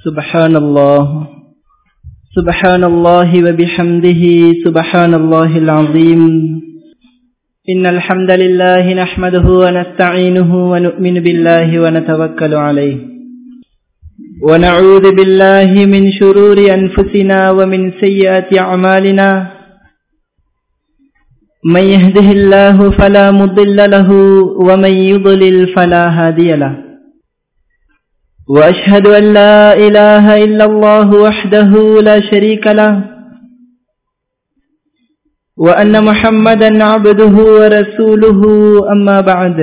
سبحان الله سبحان الله وبحمده سبحان الله العظيم إن الحمد لله نحمده ونستعينه ونؤمن بالله ونتوكل عليه ونعوذ بالله من شرور أنفسنا ومن سيئات أعمالنا من يهده الله فلا مضل له ومن يضلل فلا هادي له وأشهد أن لا إله إلا الله وحده لا شريك له وأن محمدا عبده ورسوله أما بعد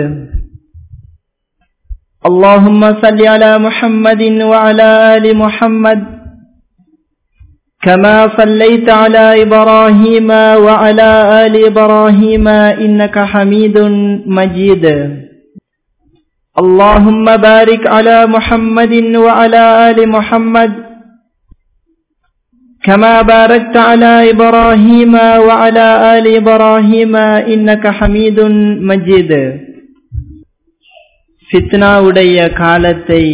اللهم صل على محمد وعلى آل محمد كما صليت على إبراهيم وعلى آل إبراهيم إنك حميد مجيد اللهم بارك على محمد وعلى آل محمد كما باركت على إبراهيم وعلى آل إبراهيم إنك حميد مجيد ஃபித்னாவுடைய காலத்தை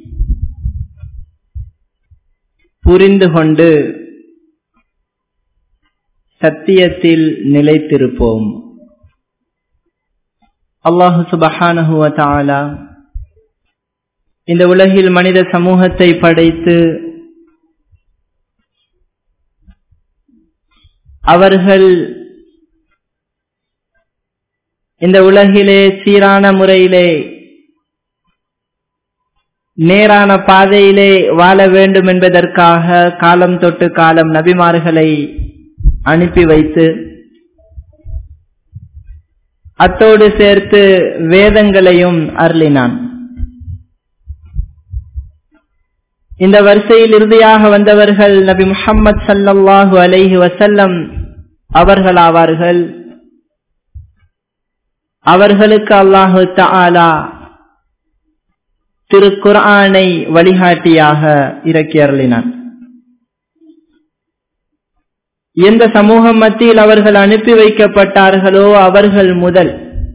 புரிந்து கொண்டு சத்தியத்தில் நிலைத்திருப்போம் அல்லாஹு சுபஹானஹுவ தாலா இந்த உலகில் மனித சமூகத்தை படைத்து அவர்கள் இந்த உலகிலே சீரான முறையிலே நேரான பாதையிலே வாழ வேண்டும் என்பதற்காக காலம் தொட்டு காலம் நபிமார்களை அனுப்பி வைத்து அத்தோடு சேர்த்து வேதங்களையும் அருளினான் இந்த வரிசையில் இறுதியாக வந்தவர்கள் நபி முஹம்மது சல்லல்லாஹு அலைஹி வசல்லம் அவர்களாவார்கள் அவர்களுக்கு அல்லாஹு தாலா திருக்குர்ஆனை வழிகாட்டியாக இறக்கி அருளினான் எந்த சமூகம் மத்தியில் அவர்கள் அனுப்பி வைக்கப்பட்டார்களோ அவர்கள் முதல்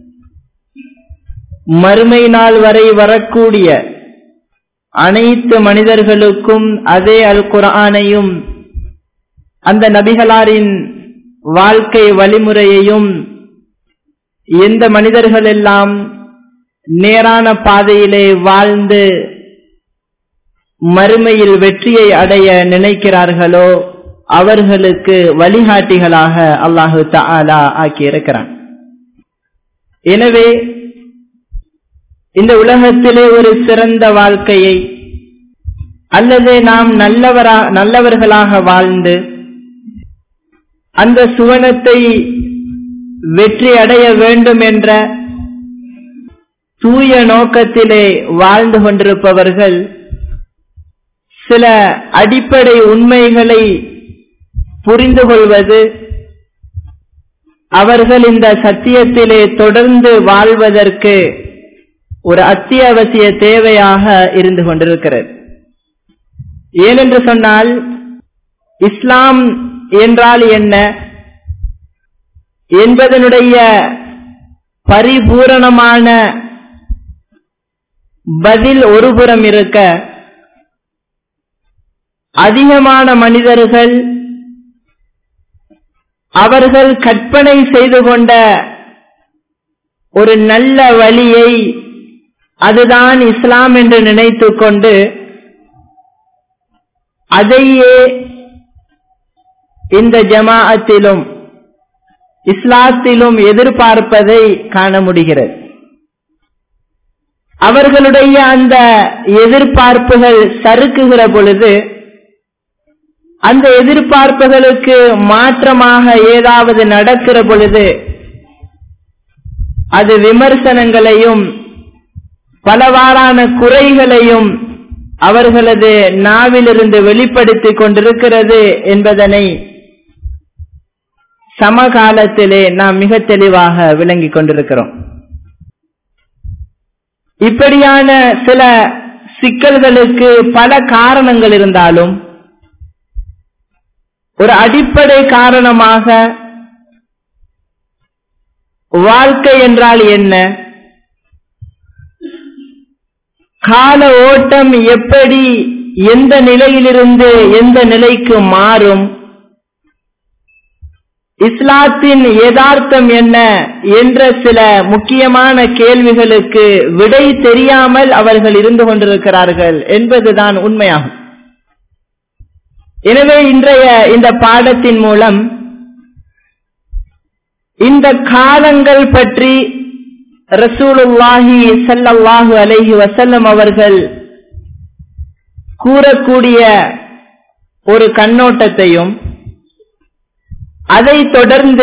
மறுமை நாள் வரை வரக்கூடிய அனைத்து மனிதர்களுக்கும் அதே அல் குரானையும் அந்த நபிகளாரின் வாழ்க்கை வழிமுறையையும் எந்த மனிதர்கள் எல்லாம் நேரான பாதையிலே வாழ்ந்து மறுமையில் வெற்றியை அடைய நினைக்கிறார்களோ அவர்களுக்கு வழிகாட்டிகளாக அல்லாஹு தாலா ஆக்கி இருக்கிறான் எனவே இந்த உலகத்திலே ஒரு சிறந்த வாழ்க்கையை அல்லது நாம் நல்லவரா நல்லவர்களாக வாழ்ந்து அந்த சுவனத்தை வெற்றி அடைய வேண்டும் என்ற தூய நோக்கத்திலே வாழ்ந்து கொண்டிருப்பவர்கள் சில அடிப்படை உண்மைகளை புரிந்து கொள்வது அவர்கள் இந்த சத்தியத்திலே தொடர்ந்து வாழ்வதற்கு ஒரு அத்தியாவசிய தேவையாக இருந்து கொண்டிருக்கிறது ஏனென்று சொன்னால் இஸ்லாம் என்றால் என்ன என்பதனுடைய பரிபூரணமான பதில் ஒருபுறம் இருக்க அதிகமான மனிதர்கள் அவர்கள் கற்பனை செய்து கொண்ட ஒரு நல்ல வழியை அதுதான் இஸ்லாம் என்று நினைத்து கொண்டு அதையே இந்த ஜமாஅத்திலும் இஸ்லாத்திலும் எதிர்பார்ப்பதை காண முடிகிறது அவர்களுடைய அந்த எதிர்பார்ப்புகள் சறுக்குகிற பொழுது அந்த எதிர்பார்ப்புகளுக்கு மாற்றமாக ஏதாவது நடக்கிற பொழுது அது விமர்சனங்களையும் பலவாறான குறைகளையும் அவர்களது நாவிலிருந்து வெளிப்படுத்திக் கொண்டிருக்கிறது என்பதனை சமகாலத்திலே நாம் மிக தெளிவாக விளங்கிக் கொண்டிருக்கிறோம் இப்படியான சில சிக்கல்களுக்கு பல காரணங்கள் இருந்தாலும் ஒரு அடிப்படை காரணமாக வாழ்க்கை என்றால் என்ன கால ஓட்டம் எப்படி எந்த நிலையிலிருந்து எந்த நிலைக்கு மாறும் இஸ்லாத்தின் யதார்த்தம் என்ன என்ற சில முக்கியமான கேள்விகளுக்கு விடை தெரியாமல் அவர்கள் இருந்து கொண்டிருக்கிறார்கள் என்பதுதான் உண்மையாகும் எனவே இன்றைய இந்த பாடத்தின் மூலம் இந்த காலங்கள் பற்றி ரசூலுல்லாஹி சல்லல்லாஹு அலைஹி வசல்லம் அவர்கள் கூறக்கூடிய ஒரு கண்ணோட்டத்தையும் அதை தொடர்ந்து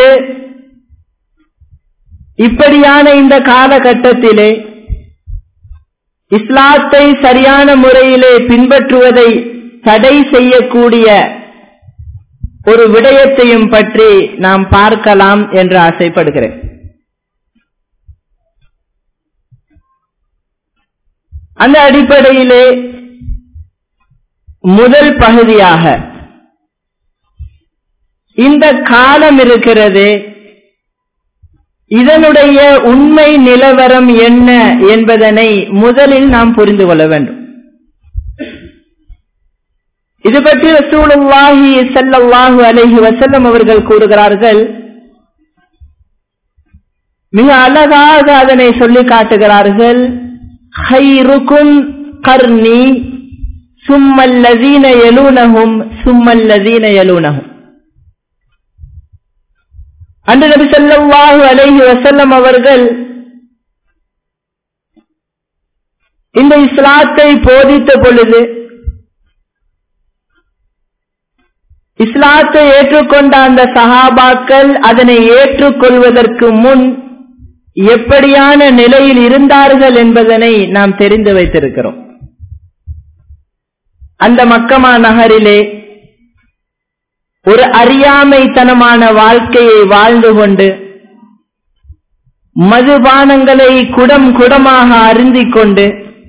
இப்படியான இந்த காலகட்டத்திலே இஸ்லாத்தை சரியான முறையிலே பின்பற்றுவதை தடை செய்யக்கூடிய ஒரு விடயத்தையும் பற்றி நாம் பார்க்கலாம் என்று ஆசைப்படுகிறேன் அந்த அடிப்படையிலே முதல் பகுதியாக இந்த காலம் இருக்கிறது இதனுடைய உண்மை நிலவரம் என்ன என்பதனை முதலில் நாம் புரிந்து கொள்ள வேண்டும் இது பற்றி ரசூலுல்லாஹி ஸல்லல்லாஹு அலைஹி வஸல்லம் அவர்கள் கூறுகிறார்கள் மிக அழகாக அதனை சொல்லி காட்டுகிறார்கள் ஹைருக்கும் கர்ணி சும்மல்லதீன எலூனஹும் சும்மல்லதீன எலூனஹும் அன்று நபி ஸல்லல்லாஹு அலைஹி வஸல்லம் அவர்கள் இந்த இஸ்லாத்தை போதித்த பொழுது இஸ்லாத்தை ஏற்றுக்கொண்ட அந்த சஹாபாக்கள் அதனை ஏற்றுக்கொள்வதற்கு முன் எப்படியான நிலையில் இருந்தார்கள் என்பதனை நாம் தெரிந்து வைத்திருக்கிறோம் அந்த மக்கமா நகரிலே ஒரு அறியாமைத்தனமான வாழ்க்கையை வாழ்ந்து கொண்டு மதுபானங்களை குடம் குடமாக அருந்திக் கொண்டு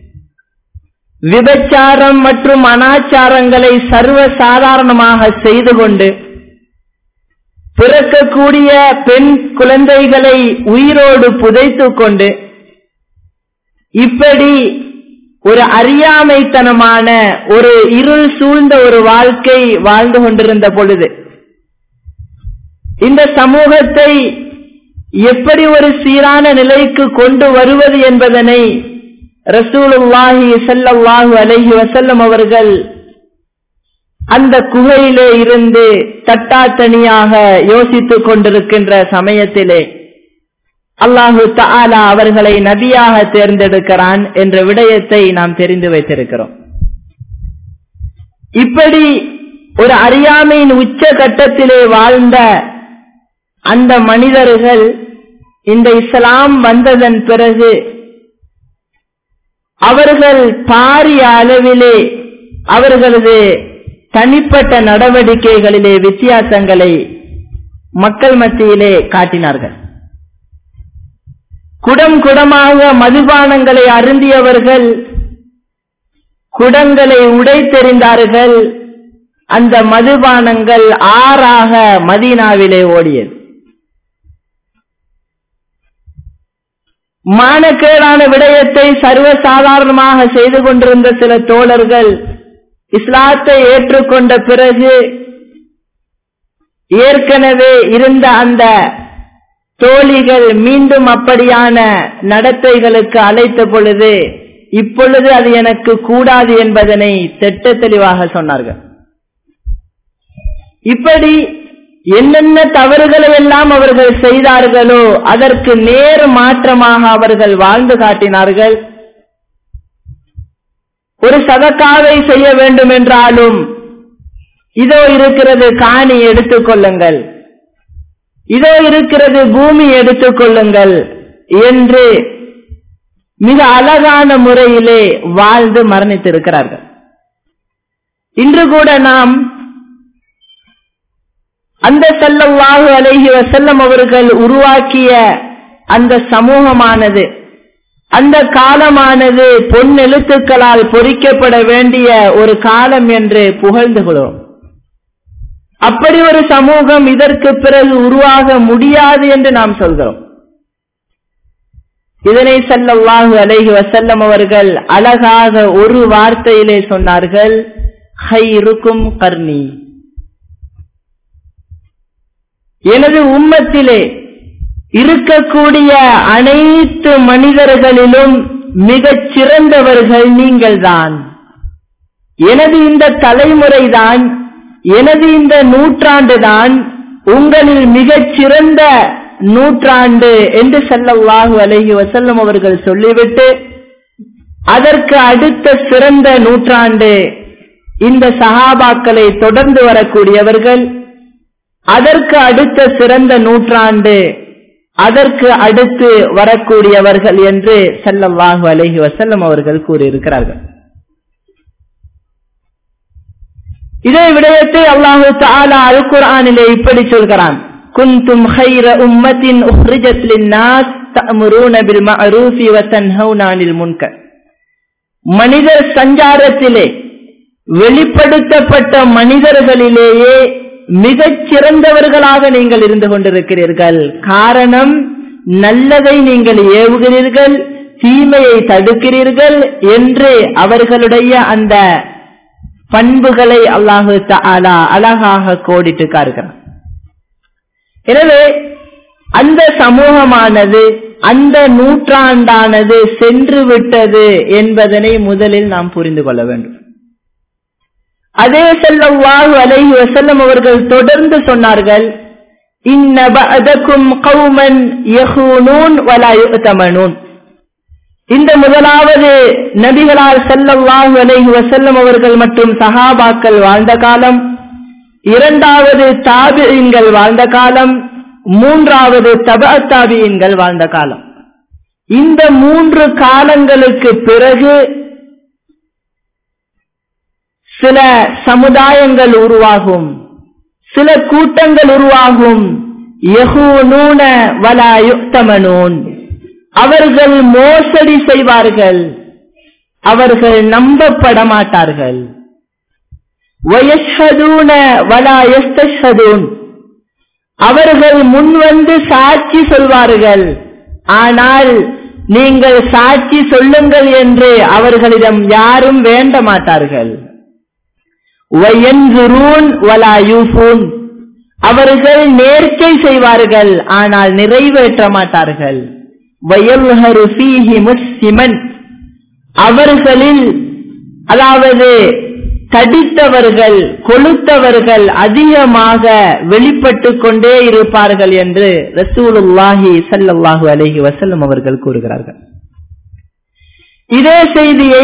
விபச்சாரம் மற்றும் அனாச்சாரங்களை சர்வ சாதாரணமாக செய்து கொண்டு பிறக்கக்கூடிய பெண் குழந்தைகளை உயிரோடு புதைத்துக் கொண்டு இப்படி ஒரு அறியாமைத்தனமான ஒரு இருள் சூழ்ந்த ஒரு வாழ்க்கை வாழ்ந்து கொண்டிருந்த பொழுது இந்த சமூகத்தை எப்படி ஒரு சீரான நிலைக்கு கொண்டு வருவது என்பதனை ரசூலுல்லாஹி ஸல்லல்லாஹு அலைஹி வஸல்லம் அவர்கள் அந்த குகையிலே இருந்து தட்டாத்தனியாக யோசித்துக் கொண்டிருக்கின்ற சமயத்திலே அல்லாஹு தஆலா அவர்களை நபியாக தேர்ந்தெடுக்கிறான் என்ற விடயத்தை நாம் தெரிந்து வைத்திருக்கிறோம் இப்படி ஒரு அறியாமையின் உச்ச கட்டத்திலே வாழ்ந்த அந்த மனிதர்கள் இந்த இஸ்லாம் வந்ததன் பிறகு அவர்கள் பாரிய அளவிலே அவர்களது தனிப்பட்ட நடவடிக்கைகளிலே வித்தியாசங்களை மக்கள் மத்தியிலே காட்டினார்கள் குடம் குடமாக மதுபானங்களை அருந்தியவர்கள் குடங்களை உடைத்தெறிந்தார்கள் அந்த மதுபானங்கள் ஆறாக மதீனாவிலே ஓடியது மானக்கேடான விடயத்தை சர்வசாதாரணமாக செய்து கொண்டிருந்த சில தோழர்கள் இஸ்லாத்தை ஏற்றுக்கொண்ட பிறகு ஏற்கனவே இருந்த அந்த தோழிகள் மீண்டும் அப்படியான நடத்தைகளுக்கு அழைத்த பொழுது இப்பொழுது அது எனக்கு கூடாது என்பதனை திட்ட தெளிவாக சொன்னார்கள் இப்படி என்னென்ன தவறுகளை எல்லாம் அவர்கள் செய்தார்களோ அதற்கு நேர் மாற்றமாக அவர்கள் வாழ்ந்து காட்டினார்கள் ஒரு சதக்காவை செய்ய வேண்டும் என்றாலும் இதோ இருக்கிறது காணி எடுத்துக் கொள்ளுங்கள் இதோ இருக்கிறது பூமி எடுத்துக் கொள்ளுங்கள் என்று மிக அழகான முறையிலே வாழ்ந்து மரணித்திருக்கிறார்கள் இன்று கூட நாம் அந்த செல்லவாகு அலைஹி வசல்லம் அவர்கள் உருவாக்கிய அந்த சமூகமானது அந்த காலமானது பொன் எழுத்துக்களால் பொறிக்கப்பட வேண்டிய ஒரு காலம் என்று புகழ்ந்து கொள்கிறோம் அப்படி ஒரு சமூகம் இதற்கு பிறகு உருவாக முடியாது என்று நாம் சொல்கிறோம் இதனை சல்லல்லாஹு அலைஹி வசல்லம் அவர்கள் அழகாக ஒரு வார்த்தையிலே சொன்னார்கள் ஹைருக்கும் கர்ணி எனது உம்மத்திலே இருக்கக்கூடிய அனைத்து மனிதர்களிலும் மிகச் சிறந்தவர்கள் நீங்கள்தான் எனது இந்த தலைமுறைதான் எனது இந்த நூற்றாண்டுதான் உங்களில் மிகச் சிறந்த நூற்றாண்டு என்று செல்லவாகு அலஹி வசல்லம் அவர்கள் சொல்லிவிட்டு அதற்கு அடுத்த சிறந்த நூற்றாண்டு இந்த சஹாபாக்களை தொடர்ந்து வரக்கூடியவர்கள் அதற்கு அடுத்த சிறந்த நூற்றாண்டு அதற்கு அடுத்து வரக்கூடியவர்கள் என்று செல்லவாகு அலஹி வசல்லம் அவர்கள் கூறியிருக்கிறார்கள் இதே விடயத்தை அல்லாஹு தாலா அல் குரானிலே இப்படி சொல்கிறான் குந்தும் خير أمة أخرجت للناس تأمرون بالمعروف وتنهون عن المنكر மனிதர் சஞ்சாரத்திலே வெளிப்படுத்தப்பட்ட மனிதர்களிலேயே மிகச் சிறந்தவர்களாக நீங்கள் இருந்து கொண்டிருக்கிறீர்கள் காரணம் நல்லதை நீங்கள் ஏவுகிறீர்கள் தீமையை தடுக்கிறீர்கள் என்று அவர்களுடைய அந்த பண்புகளை அல்லாஹு தாலா அழகாக கோடிட்டு காருகிறார் எனவே அந்த சமூகமானது அந்த நூற்றாண்டானது சென்று விட்டது என்பதனை முதலில் நாம் புரிந்து கொள்ள வேண்டும் அதே செல்லவாஹு அலைஹி வசல்லம் அவர்கள் தொடர்ந்து சொன்னார்கள் இன்ன பஅதக்கும் கௌமன் யஹூனூன் வலா யுத்தமனூன் இந்த முதலாவது நபிகளால் செல்லவாஹு அலைஹி வசல்லம் அவர்கள் மற்றும் சஹாபாக்கள் வாழ்ந்த காலம் இரண்டாவது தாபியன்கள் வாழ்ந்த காலம் மூன்றாவது தப தாபியன்கள் வாழ்ந்த காலம் இந்த மூன்று காலங்களுக்கு பிறகு சில சமுதாயங்கள் உருவாகும் சில கூட்டங்கள் உருவாகும் யஹூனூன வலா யுக்தமனூன் அவர்கள் மோசடி செய்வார்கள் அவர்கள் நம்பப்பட மாட்டார்கள் வயஷதூன வலா யஸ்தஷதூன் அவர்கள் முன்வந்து சாட்சி சொல்வார்கள் ஆனால் நீங்கள் சாட்சி சொல்லுங்கள் என்று அவர்களிடம் யாரும் வேண்ட மாட்டார்கள் அவர்கள் நேர்ச்சை செய்வார்கள் ஆனால் நிறைவேற்ற மாட்டார்கள் அவர்களில் அதாவது தடித்தவர்கள் கொளுத்தவர்கள் அதிகமாக வெளிப்பட்டு கொண்டே இருப்பார்கள் என்று ரசூலுல்லாஹி சல்லாஹு அலஹி வசல்லம் அவர்கள் கூறுகிறார்கள் இதே செய்தியை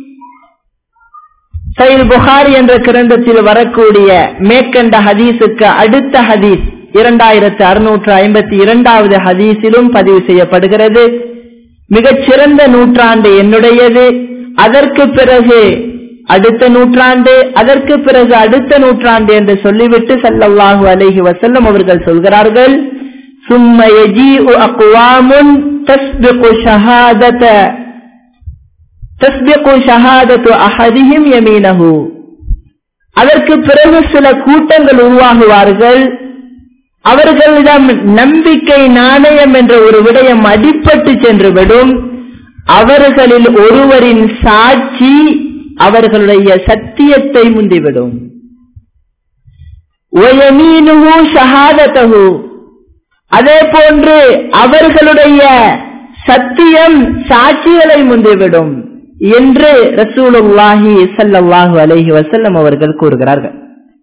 சைல் புகாரி என்ற கிரந்தத்தில் வரக்கூடிய மேற்கண்ட ஹதீஸுக்கு அடுத்த ஹதீஸ் இரண்டாயிரத்து அறுநூற்று ஐம்பத்தி இரண்டாவது ஹதீஸிலும் பதிவு செய்யப்படுகிறது மிகச் சிறந்த நூற்றாண்டு என்னுடையது அதற்கு பிறகு அடுத்த நூற்றாண்டு அதற்கு பிறகு அடுத்த நூற்றாண்டு என்று சொல்லிவிட்டு சல்லல்லாஹு அலைஹி வசல்லம் அவர்கள் சொல்கிறார்கள் ثم يجيء أقوام تسبق شهادة تسبق شهادة أحدهم يمينه அதற்கு பிறகு சில கூட்டங்கள் உருவாகுவார்கள் அவர்களிடம் நம்பிக்கை நாணயம் என்ற ஒரு விடயம் அடிப்பட்டு சென்றுவிடும் அவர்களில் ஒருவரின் சாட்சி அவர்களுடைய சத்தியத்தை முந்திவிடும் அதே போன்று அவர்களுடைய சத்தியம் சாட்சிகளை முந்திவிடும் என்று ரசூலுல்லாஹி சல்லாஹு அலஹி வசல்லம் அவர்கள் கூறுகிறார்கள்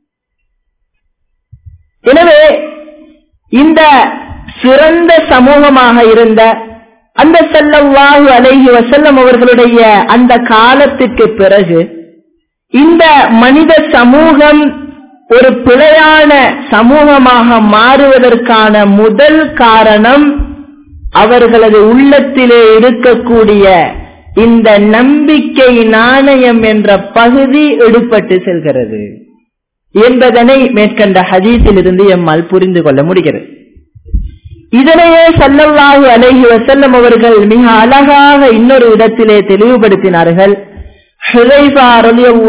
எனவே இந்த சிறந்த சமூகமாக இருந்த அந்த செல்லவாஹு அலைஹி வசல்லம் அவர்களுடைய அந்த காலத்திற்கு பிறகு இந்த மனித சமூகம் ஒரு பிழையான சமூகமாக மாறுவதற்கான முதல் காரணம் அவர்களது உள்ளத்திலே இருக்கக்கூடிய இந்த நம்பிக்கை நாணயம் என்ற பகுதி எடுப்பட்டு செல்கிறது என்பதனை மேற்கண்ட ஹதீஸில் இருந்து எம்மால் புரிந்து கொள்ள முடிகிறது இதனையே சல்லல்லாஹு அலைஹி வசல்லம் அவர்கள் மிக அழகாக இன்னொரு இடத்திலே தெளிவுபடுத்தினார்கள்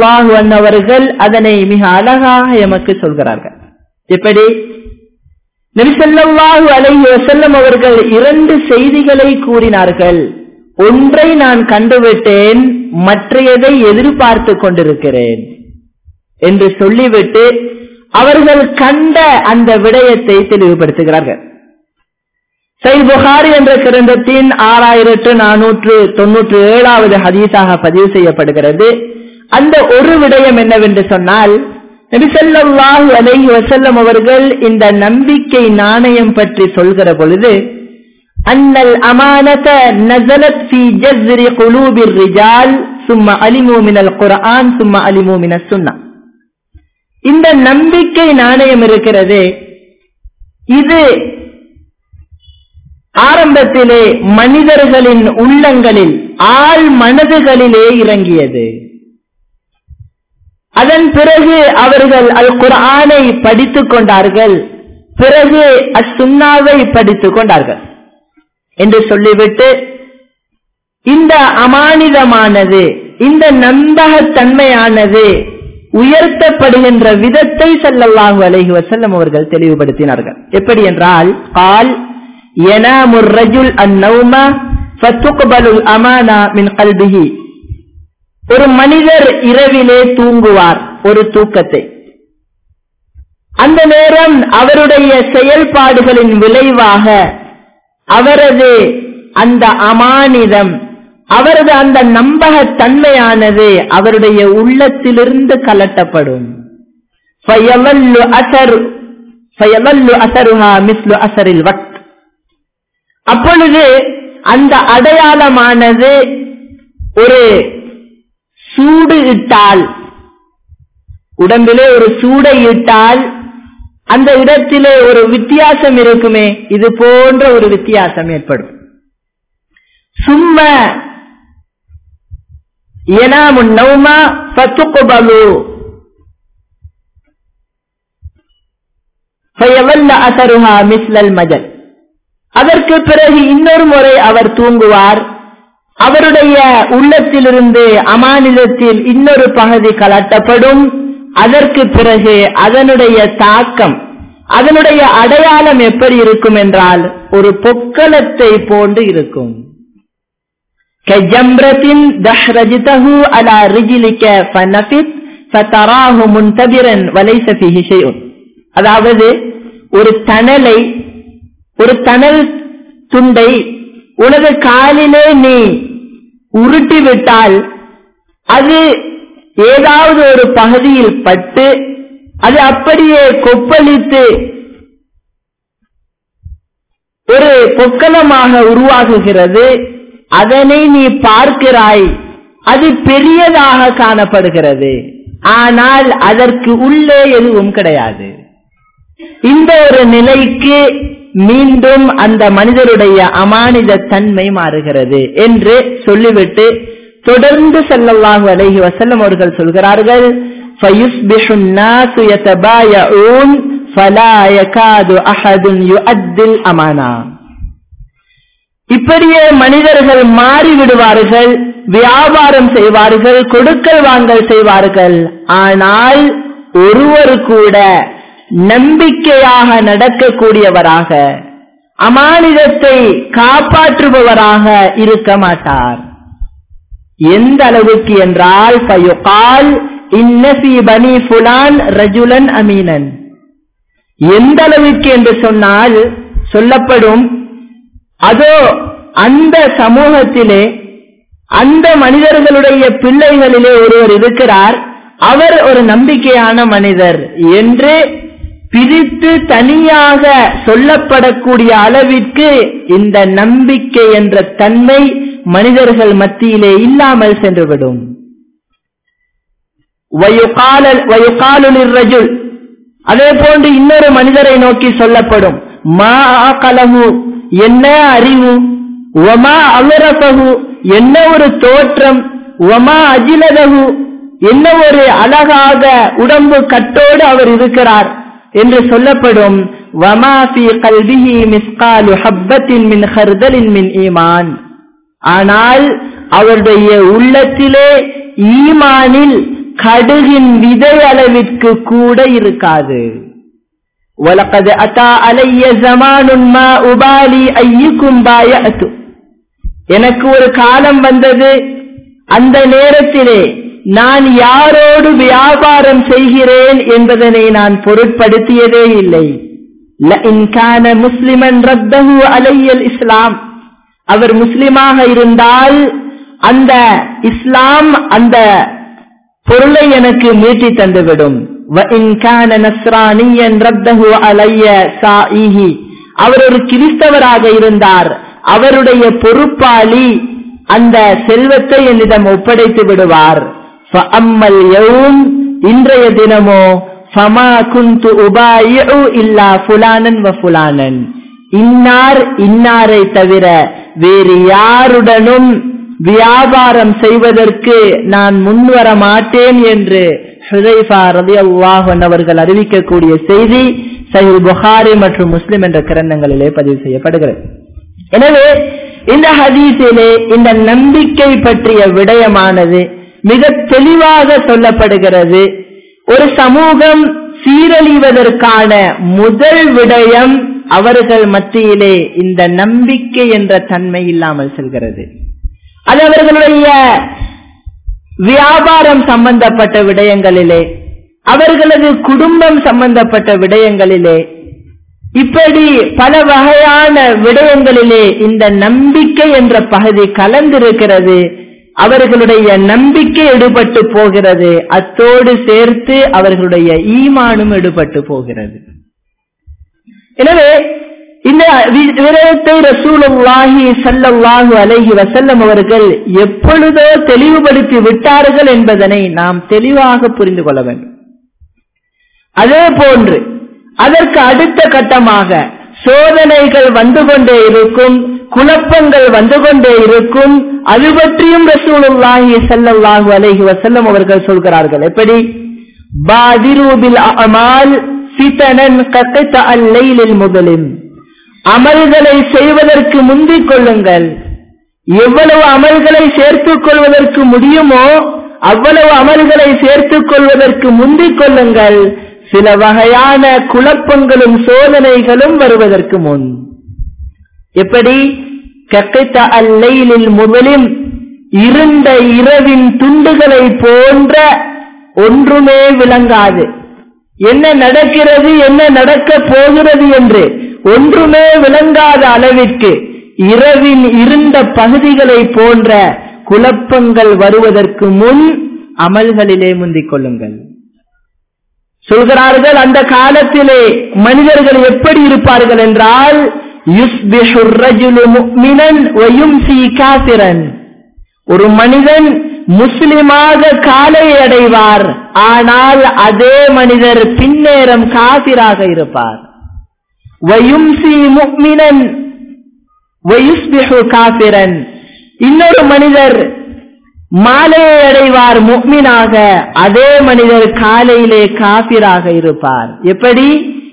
அவர்கள் அதனை மிக அழகாக எமக்கு சொல்கிறார்கள் எப்படி நபிசல்லாஹு அலைஹி வசல்லம் அவர்கள் இரண்டு செய்திகளை கூறினார்கள் ஒன்றை நான் கண்டுவிட்டேன் மற்றையதை எதிர்பார்த்து கொண்டிருக்கிறேன் என்று சொல்லிவிட்டு அவர்கள் கண்ட அந்த விடயத்தை தெளிவுபடுத்துகிறார்கள் சை புகாரி என்ற கிரந்தத்தின் ஆறாயிரத்து நானூற்று தொன்னூற்று ஏழாவது ஹதீஸாக பதிவு செய்யப்படுகிறது அந்த ஒரு விடயம் என்னவென்று சொன்னால் நபிசல்லாஹு அலைஹி வசல்லம் அவர்கள் இந்த நம்பிக்கை நாணயம் பற்றி சொல்கிற பொழுது அன்னல் அமானத நசலத் ஃபி ஜஸ்ரி குலூபிர் ரிஜால் சும்ம அலிமு மினல் குர்ஆன் சும்ம அலிமு மினஸ் சுன்னா இந்த நம்பிக்கை நாணயம் இருக்கிறது இது ஆரம்பத்திலே மனிதர்களின் உள்ளங்களில் ஆள் மனதுகளிலே இறங்கியது அதன் பிறகு அவர்கள் அல் குர்ஆனை படித்துக் கொண்டார்கள் பிறகு அசுன்னாவை படித்துக் கொண்டார்கள் என்று சொல்லிவிட்டு இந்த அமானிதமானது இந்த நம்பகத்தன்மையானது உயர்த்தப்படுகின்ற விதத்தை சல்லல்லாஹு அலைஹி வசல்லம் அவர்கள் தெளிவுபடுத்தினார்கள் எப்படி என்றால் கால் எனாமுர் ரஜுல் அந்நௌம ஃபத்துக்பலுல் அமானா மின் கல்பிஹி ஒரு மனிதர் இரவிலே தூங்குவார் ஒரு தூக்கத்தை அந்த நேரம் அவருடைய செயல்பாடுகளின் விளைவாக அவரது அந்த அமானிதம் அவரது அந்த நம்பகத்தன்மையானது அவருடைய உள்ளத்திலிருந்து கலட்டப்படும் அசரில் வக் அப்பொழுது அந்த அடையாளமானது ஒரு சூடு இட்டால் உடம்பிலே ஒரு சூடை இட்டால் அந்த இடத்திலே ஒரு வித்தியாசம் இருக்குமே இது போன்ற ஒரு வித்தியாசம் ஏற்படும் சும்ம எனாமு நௌமா ஃபத்துக்குபலு ஃபயவல்ல அசருஹா மிஸ்லல் மஜல் அதற்கு பிறகு இன்னொரு முறை அவர் தூங்குவார் அவருடைய உள்ளத்திலிருந்து அமானிதத்தில் இன்னொரு பகுதி கலட்டப்படும் அதற்கு பிறகு அதனுடைய தாக்கம் அதனுடைய அடையாளம் எப்படி இருக்கும் என்றால் ஒரு பொக்கலத்தை போன்று இருக்கும் கஜம்ரத்தின் தஹ்ரஜிதஹு அலா ரிஜிலிக்க ஃபனஃபித் ஃபதராஹு முன்தபிரன் வலைஸ ஃபீஹி ஷைஉன் அதாவது ஒரு தணலை ஒரு தணல் துண்டை உனது காலிலே நீ உருட்டி விட்டால் அது ஏதாவது ஒரு பகுதியில் பட்டு அது அப்படியே கொப்பளித்து ஒரு பொக்கலமாக உருவாகுகிறது அதனை நீ பார்க்கிறாய் அது பெரியதாக காணப்படுகிறது ஆனால் அதற்கு உள்ளே எதுவும் கிடையாது இந்த ஒரு நிலைக்கு மீண்டும் அந்த மனிதருடைய அமானித தன்மை மாறுகிறது என்று சொல்லிவிட்டு தொடர்ந்து செல்லல்லாஹு அலைஹி வசல்லம் அவர்கள் சொல்கிறார்கள் فَيُصْبِحُ النَّاسُ يَتَبَايَعُونَ فَلَا يَكَادُ أَحَدٌ يُؤَدِّي الْأَمَانَةَ இப்படியே மனிதர்கள் மாறிவிடுவார்கள் வியாபாரம் செய்வார்கள் கொடுக்கல் வாங்கல் செய்வார்கள் ஆனால் ஒருவர் கூட நம்பிக்கையாக நடக்கக்கூடியவராக அமானிதத்தை காப்பாற்றுபவராக இருக்க மாட்டார் எந்த அளவுக்கு என்றால் பயுகால் இன்னசி பனி புலான் ரஜுலன் அமீனன் எந்த அளவுக்கு என்று சொன்னால் சொல்லப்படும் அதோ அந்த சமூகத்திலே அந்த மனிதர்களுடைய பிள்ளைகளிலே ஒருவர் இருக்கிறார் அவர் ஒரு நம்பிக்கையான மனிதர் என்று பிரித்து தனியாக சொல்லப்படக்கூடிய அளவிற்கு இந்த நம்பிக்கை என்ற தன்மை மனிதர்கள் மத்தியிலே இல்லாமல் சென்றுவிடும் ரஜுல் அதே போன்று இன்னொரு மனிதரை நோக்கி சொல்லப்படும் மா கலகு என்ன அறிவு ஒமா அமரசகு என்ன ஒரு தோற்றம் ஒமா அஜிலதகு என்ன ஒரு அழகாக உடம்பு கட்டோடு அவர் இருக்கிறார் என்று சொல்லப்படும் வமாஃபி கல்விஹி மிஸ்காலு ஹப்பத்தின் மின் ஹர்தலின் மின் ஈமான் ஆனால் அவருடைய உள்ளத்திலே ஈமானில் கடுகின் விதை அளவிற்கு கூட இருக்காது وَلَقَدْ أَتَى عَلَيَّ زَمَانٌ مَا أُبَالِي أَيُّكُمْ بَايَعْتُ எனக்கு ஒரு காலம் வந்தது அந்த நேரத்திலே நான் யாரோடு வியாபாரம் செய்கிறேன் என்பதனை நான் பொருட்படுத்தியதே இல்லை لَإِنْ كَانَ مُسْلِمًا رَدَّهُ عَلَيَّ الْإِسْلَامِ அவர் முஸ்லிமாக இருந்தால் அந்த இஸ்லாம் அந்த பொருளை எனக்கு மீட்டி தந்துவிடும் وَإِنْ كَانَ نَصْرَانِيًّا رَدَّهُ عَلَيَّ سَائِهِ அவர் ஒரு கிறிஸ்தவராக இருந்தார் அவருடைய பொறுப்பாளி அந்த செல்வத்தை என்னிடம் ஒப்படைத்து விடுவார் فَأَمَّا الْيَوْمِ இன்றைய தினமோ فَمَا كُنْتُ أُبَايِعُ إِلَّا فُلَانًا وَفُلَانًا இன்னார் இன்னாரை தவிர வேறு யாருடனும் வியாபாரம் செய்வதற்கு நான் முன்வர மாட்டேன் என்று ஹுதைஃபா ரலியல்லாஹு அன்ஹு அவர்கள் அறிவிக்கக்கூடிய செய்தி சஹீஹ் புகாரி மற்றும் முஸ்லிம் என்ற கிரந்தங்களிலே பதிவு செய்யப்படுகிறது எனவே இந்த ஹதீஸிலே இந்த நம்பிக்கை பற்றிய விடயமானது மிக தெளிவாக சொல்லப்படுகிறது ஒரு சமூகம் சீரழிவதற்கான முதல் விடயம் அவர்கள் மத்தியிலே இந்த நம்பிக்கை என்ற தன்மை இல்லாமல் செல்கிறது அது அவர்களுடைய வியாபாரம் சம்பந்தப்பட்ட விடயங்களிலே அவர்களது குடும்பம் சம்பந்தப்பட்ட விடயங்களிலே இப்படி பல வகையான விடயங்களிலே இந்த நம்பிக்கை என்ற பகுதி கலந்திருக்கிறது அவர்களுடைய நம்பிக்கை எடுபட்டு போகிறது அத்தோடு சேர்த்து அவர்களுடைய ஈமானும் எடுபட்டு போகிறது எனவே இந்த விரயத்தை ரசூலுல்லாஹி சல்லல்லாஹு அலைஹி வசல்லம் அவர்கள் எப்பொழுதோ தெளிவுபடுத்தி விட்டார்கள் என்பதனை நாம் தெளிவாக புரிந்து கொள்ள வேண்டும் அதே போன்று அதற்கு அடுத்த கட்டமாக சோதனைகள் வந்து கொண்டே இருக்கும் குழப்பங்கள் வந்து கொண்டே இருக்கும் அது பற்றியும் ரசூலுல்லாஹி ஸல்லல்லாஹு அலைஹி வஸல்லம் அவர்கள் சொல்கிறார்கள் எப்படி பாதிரு பில் அமால் ஃபிதனன் ககத அல்-லைலில் முதலிம் அமல்களை செய்வதற்கு முந்திக் கொள்ளுங்கள் எவ்வளவு அமல்களை சேர்த்துக் கொள்வதற்கு முடியுமோ அவ்வளவு அமல்களை சேர்த்துக் கொள்வதற்கு முந்திக் கொள்ளுங்கள் சில வகையான குழப்பங்களும் சோதனைகளும் வருவதற்கு முன் எப்படி கக்கைத்த அல்லையிலில் முதலில் இருண்ட இரவின் துண்டுகளை போன்ற ஒன்றுமே விளங்காது என்ன நடக்கிறது என்ன நடக்கப் போகிறது என்று ஒன்றுமே விளங்காத அளவிற்கு இரவின் இருண்ட பகுதிகளை போன்ற குழப்பங்கள் வருவதற்கு முன் அமல்களிலே முந்திக் கொள்ளுங்கள் சொல்கிறார்கள் அந்த காலத்திலே மனிதர்கள் எப்படி இருப்பார்கள் என்றால் ஒரு மனிதன் முஸ்லிமாக காலை அடைவார் ஆனால் அதே மனிதர் பின்னேரம் காபிராக இருப்பார் வயும்சி முக்மினன் வயுஸ்பிஹு காபிரன் இன்னொரு மனிதர் மாலையை அடைவார் முக்மினாக அதே மனிதர் காலையிலே காபிராக இருப்பார் எப்படி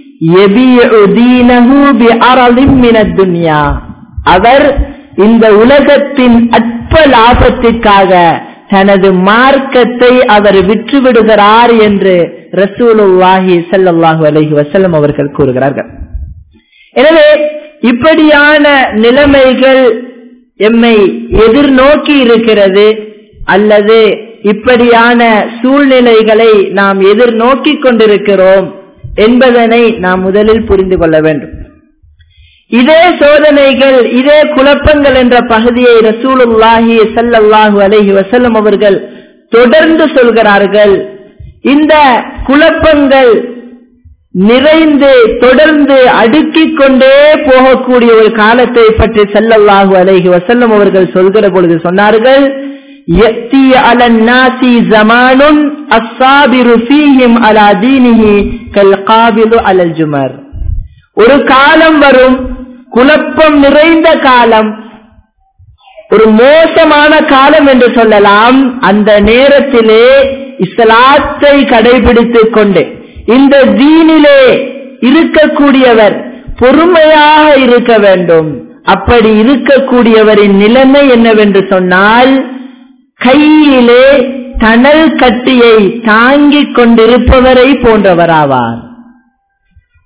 அவர் இந்த உலகத்தின் அற்ப லாபத்திற்காக தனது மார்க்கத்தை அவர் விற்றுவிடுகிறார் என்று ரசூலுல்லாஹி ஸல்லல்லாஹு அலைஹி வஸல்லம் அவர்கள் கூறுகிறார்கள் எனவே இப்படியான நிலைமைகள் எம்மை எதிர்நோக்கி இருக்கிறது அல்லது இப்படியான சூழ்நிலைகளை நாம் எதிர்நோக்கி கொண்டிருக்கிறோம் என்பதனை நாம் முதலில் புரிந்து கொள்ள வேண்டும் இதே சோதனைகள் இதே குழப்பங்கள் என்ற பகுதியை ரசூலுல்லாஹி சல்லல்லாஹு அலைஹி வசல்லம் அவர்கள் தொடர்ந்து சொல்கிறார்கள் இந்த குழப்பங்கள் நிறைந்து தொடர்ந்து அடுக்கிக் கொண்டே போகக்கூடிய ஒரு காலத்தை பற்றி செல்லல்லாஹு அலைஹி வசல்லம் அவர்கள் சொல்கிற பொழுது சொன்னார்கள் يأتي على الناس زمان الصابر فيهم على دينه كالقابل على الجمر ஒரு காலம் வரும் குழப்பம் நிறைந்த காலம் ஒரு மோசமான காலம் என்று சொல்லலாம் அந்த நேரத்திலே இஸ்லாத்தை கடைபிடித்துக் கொண்டு இந்த தீனிலே இருக்கக்கூடியவர் பொறுமையாக இருக்க வேண்டும் அப்படி இருக்கக்கூடியவரின் நிலைமை என்னவென்று சொன்னால் கையிலே தணல் கட்டியை தாங்கிக் கொண்டிருப்பவரை போன்றவராவார்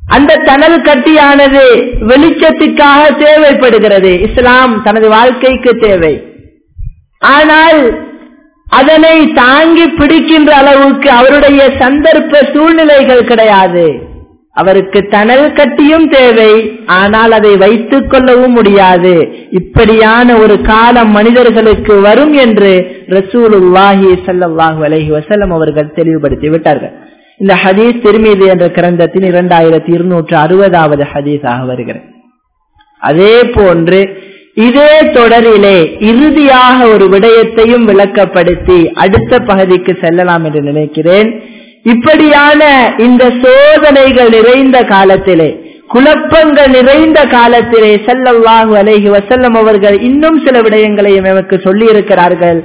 அந்த தனல் கட்டியானது வெளிச்சத்துக்காக தேவைப்படுகிறது இஸ்லாம் தனது வாழ்க்கைக்கு தேவை ஆனால் அதனை தாங்கி பிடிக்கின்ற அளவுக்கு அவருடைய சந்தர்ப்ப சூழ்நிலைகள் கிடையாது அவருக்கு தனல் கட்டியும் தேவை ஆனால் அதை வைத்துக் கொள்ளவும் முடியாது இப்படியான ஒரு காலம் மனிதர்களுக்கு வரும் என்று ரசூலுல்லாஹி சல்லாஹூ அலஹி வசலம் அவர்கள் தெளிவுபடுத்தி விட்டார்கள் இந்த ஹதீஸ் திருமீது என்ற கிரந்தத்தின் இரண்டாயிரத்தி இருநூற்று அறுபதாவது ஹதீஸாக வருகிறது அதே போன்று இதே தொடரிலே இறுதியாக ஒரு விடயத்தையும் விளக்கப்படுத்தி அடுத்த பகுதிக்கு செல்லலாம் என்று நினைக்கிறேன் இப்படியான இந்த சோதனைகள் நிறைந்த காலத்திலே குழப்பங்கள் நிறைந்த காலத்திலே செல்லல்லாஹு அலைஹி வசல்லம் அவர்கள் இன்னும் சில விடயங்களையும் எமக்கு சொல்லி இருக்கிறார்கள்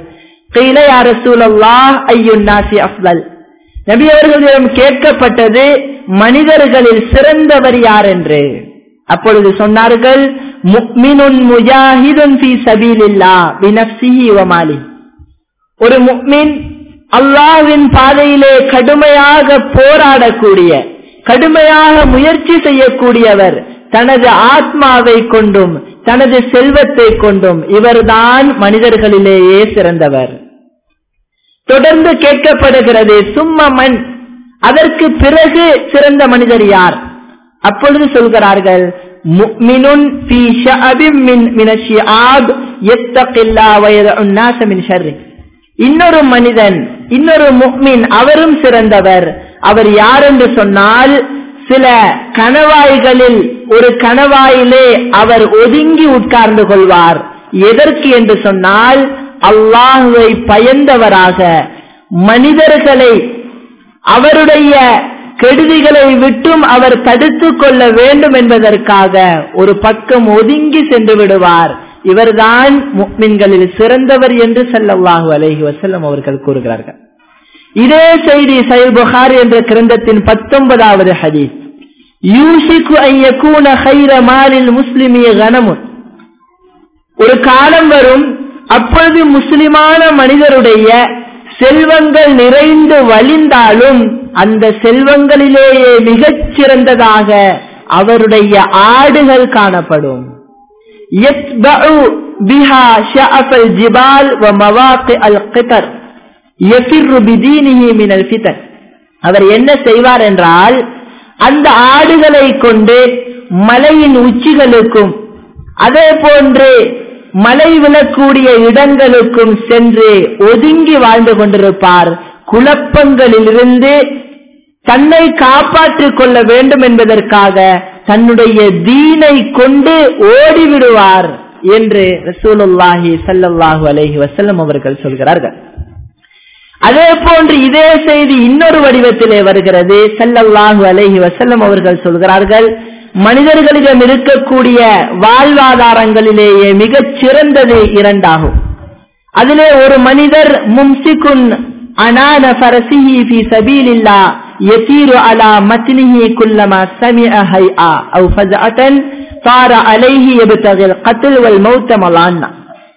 நபி அவர்களிடம் கேட்கப்பட்டது மனிதர்களில் சிறந்தவர் யார் என்று அப்பொழுது சொன்னார்கள் முக்மினுன் முஜாஹிதுன் ஃபி சபீலில்லா பினப்சிஹி வ மாலி ஒரு முக்மின் அல்லாஹ்வின் பாதையிலே கடுமையாக போராடக்கூடிய கடுமையாக முயற்சி செய்யக்கூடியவர் தனது ஆத்மாவை கொண்டும் தனது செல்வத்தை கொண்டும் இவர்தான் மனிதர்களிலேயே சிறந்தவர் தொடர்ந்து கேட்கப்படுகிறது சும்மமன் அதற்கு பிறகு சிறந்த மனிதர் யார் அப்பொழுது சொல்கிறார்கள் முக்மினுன் ஃபீ ஷஅபின் மின் மின ஷிஆப் யத்தகில்லா வ யதஉன் நாஸ மின் ஷர்ரி இன்னொரு மனிதன் இன்னொரு முக்மின் அவரும் சிறந்தவர் அவர் யார் என்று சொன்னால் சில கணவாய்களில் ஒரு கணவாயிலே அவர் ஒதுங்கி உட்கார்ந்து கொள்வார் எதற்கு என்று சொன்னால் அல்லாஹுவை பயந்தவராக மனிதர்களை அவருடைய கெடுதிகளை விட்டும் அவர் தடுத்து கொள்ள வேண்டும் என்பதற்காக ஒரு பக்கம் ஒதுங்கி சென்று விடுவார் இவர்தான் முக்மின்களில் சிறந்தவர் என்று செல்லவாஹு அலஹி வசல்லம் அவர்கள் கூறுகிறார்கள் இதே செய்தி சைல் புகார் என்ற கிரந்தத்தின் பத்தொன்பதாவது ஹதீஸ் யூஷிக்கு ஐயக்கூன ஹைர மாலில் முஸ்லிமிய கனமுன் ஒரு காலம் வரும் அப்பொழுது முஸ்லிமான மனிதருடைய செல்வங்கள் நிறைந்து வழிந்தாலும் அந்த செல்வங்களிலேயே மிகச் சிறந்ததாக அவருடைய ஆடுகள் காணப்படும் يتبع بها شعف الجبال ومواقع القطر يفر بدينه من الفتن அவர் என்ன செய்வார் என்றால் அந்த ஆடுகளை கொண்டு மலையின் உச்சிகளுக்கும் அதே போன்று மலை விழக்கூடிய இடங்களுக்கும் சென்று ஒதுங்கி வாழ்ந்து கொண்டிருப்பார் குழப்பங்களிலிருந்து தன்னை காப்பாற்றிக் கொள்ள வேண்டும் என்பதற்காக தன்னுடைய தீனை கொண்டு ஓடிவிடுவார் என்று ரசூலுல்லாஹி சல்லல்லாஹு அலைஹி வசல்லம் அவர்கள் சொல்கிறார்கள் அதே போன்று இதே செய்தி இன்னொரு வடிவத்திலே வருகிறது சல்லல்லாஹு அலைஹி வசல்லம் அவர்கள் சொல்கிறார்கள் மனிதர்களிடம் இருக்கக்கூடிய வாழ்வாதாரங்களிலேயே மிகச் சிறந்தது இரண்டாகும் அதிலே ஒரு மனிதர் மும்சிகுன் அனான ஃபரசிஹி ஃபி சபீலில்லா يسير على متنه كلما سمع هيئة أو فزعة صار عليه يبتغي القتل والموت ملانا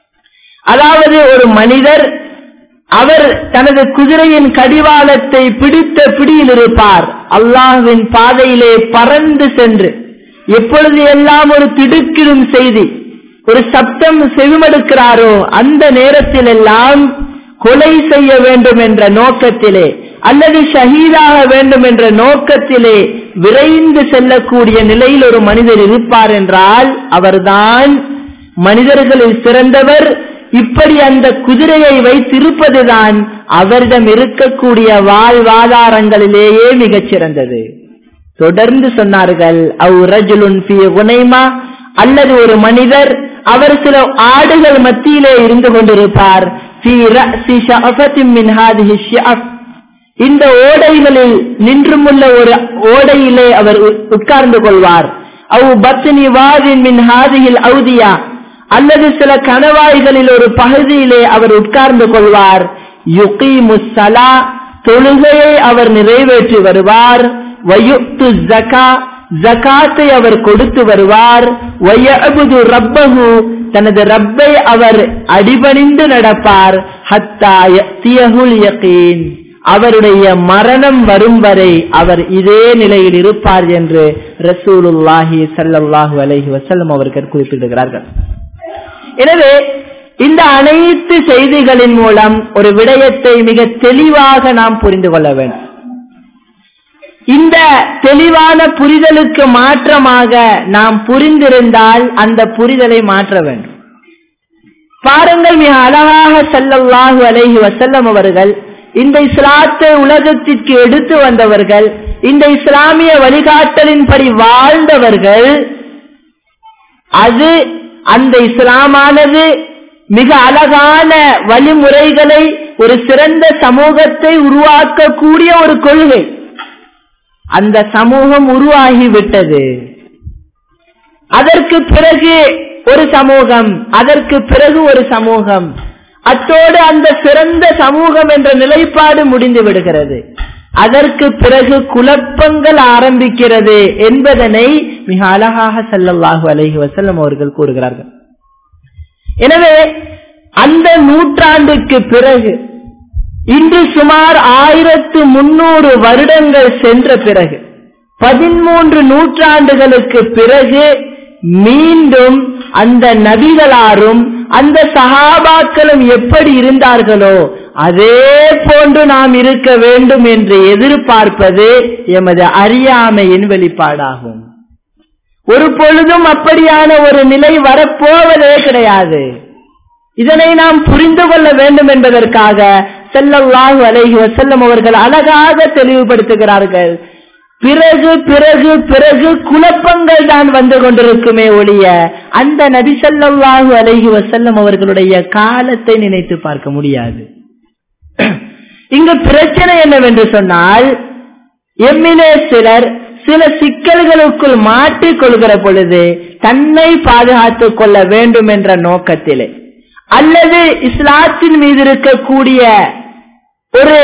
அதாவது ஒரு மனிதர் அவர் தனது குதிரையின் கடிவாளத்தை பிடித்த பிடியில் இருப்பார் அல்லாஹ்வின் பாதையிலே பறந்து சென்று எப்பொழுது எல்லாம் ஒரு திடுக்கிடும் செய்தி ஒரு சப்தம் செவிமடுக்கிறாரோ அந்த நேரத்தில் எல்லாம் கொலை செய்ய வேண்டும் என்ற நோக்கத்திலே அல்லது ஷஹீதாக வேண்டும் என்ற நோக்கத்திலே விரைந்து செல்லக்கூடிய நிலையில் ஒரு மனிதர் இருப்பார் என்றால் அவர்தான் மனிதர்களில் சிறந்தவர் இப்படி அந்த குதிரையை வைத்திருப்பதுதான் அவரிடம் இருக்கக்கூடிய வாழ்வாதாரங்களிலேயே மிகச் சிறந்தது தொடர்ந்து சொன்னார்கள் அவு ரஜுலுன் ஃபி குனைமா அல்லது ஒரு மனிதர் அவர் சில ஆடுகள் மத்தியிலே இருந்து கொண்டிருப்பார் ஃபி ரஅசி ஷஅஃபத்தின் மின் ஹாதிஹி ஷிஅஃப் இந்த ஓடைகளில் நின்றுமுள்ள ஒரு ஓடையிலே அவர் உட்கார்ந்து கொள்வார் அவு பத்னி வாதின் மின் ஹாதியில் அவுதியா அல்லது சில கணவாய்களில் ஒரு பகுதியிலே அவர் உட்கார்ந்து கொள்வார் யுகீமு சலா தொழுகையை அவர் நிறைவேற்றி வருவார் வயுக்து ஜகா ஜகாத்தை அவர் கொடுத்து வருவார் வயபுது ரப்பஹு தனது ரப்பை அவர் அடிபணிந்து நடப்பார் ஹத்தா யக்தியஹுல் யகீன் அவருடைய மரணம் வரும் வரை அவர் இதே நிலையில் இருப்பார் என்று ரசூலுல்லாஹி சல்லாஹூ அலஹி வசல்லம் அவர்கள் குறிப்பிடுகிறார்கள் எனவே இந்த அனைத்து செய்திகளின் மூலம் ஒரு விடயத்தை மிக தெளிவாக நாம் புரிந்து கொள்ள வேண்டும் இந்த தெளிவான புரிதலுக்கு மாற்றமாக நாம் புரிந்திருந்தால் அந்த புரிதலை மாற்ற வேண்டும் பாருங்கள் மிக அழகாக செல்லல்லாஹு அலைஹி வசல்லம் அவர்கள் இந்த இஸ்லாத்தை உலகத்திற்கு எடுத்து வந்தவர்கள் இந்த இஸ்லாமிய வழிகாட்டலின்படி வாழ்ந்தவர்கள் அது அந்த இஸ்லாமானது மிக அழகான வழிமுறைகளை ஒரு சிறந்த சமூகத்தை உருவாக்கக்கூடிய ஒரு கொள்கை அந்த சமூகம் உருவாகிவிட்டது அதற்கு பிறகு ஒரு சமூகம் அதற்கு பிறகு ஒரு சமூகம் அத்தோடு அந்த சிறந்த சமூகம் என்ற நிலைப்பாடு முடிந்து விடுகிறது அதற்கு பிறகு குழப்பங்கள் ஆரம்பிக்கிறது என்பதனை மிக அழகாக செல்லல்லாஹு அலஹி வசல்லம் அவர்கள் கூறுகிறார்கள் எனவே அந்த நூற்றாண்டுக்கு பிறகு இன்று சுமார் ஆயிரத்து முன்னூறு வருடங்கள் சென்ற பிறகு பதிமூன்று நூற்றாண்டுகளுக்கு பிறகு மீண்டும் அந்த நபிகளாரும் அந்த சகாபாக்களும் எப்படி இருந்தார்களோ அதே போன்று நாம் இருக்க வேண்டும் என்று எதிர்பார்ப்பது எமது அறியாமையின் வெளிப்பாடாகும் ஒரு பொழுதும் அப்படியான ஒரு நிலை வரப்போவதே கிடையாது இதனை நாம் புரிந்து கொள்ள வேண்டும் என்பதற்காக செல்லல்லாஹு அலைஹி வசல்லம் அவர்கள் அழகாக தெளிவுபடுத்துகிறார்கள் பிறகு பிறகு பிறகு குழப்பங்கள் தான் வந்து கொண்டிருக்குமே ஒழிய அந்த நபி சல்லாஹூ அலஹி வசல்லம் அவர்களுடைய காலத்தை நினைத்து பார்க்க முடியாது இங்கு பிரச்சனை என்னவென்று சொன்னால் எம்மிலே சிலர் சில சிக்கல்களுக்குள் மாட்டிக் கொள்கிற பொழுது தன்னை பாதுகாத்துக் கொள்ள வேண்டும் என்ற நோக்கத்திலே அல்லது இஸ்லாத்தின் மீது இருக்கக்கூடிய ஒரு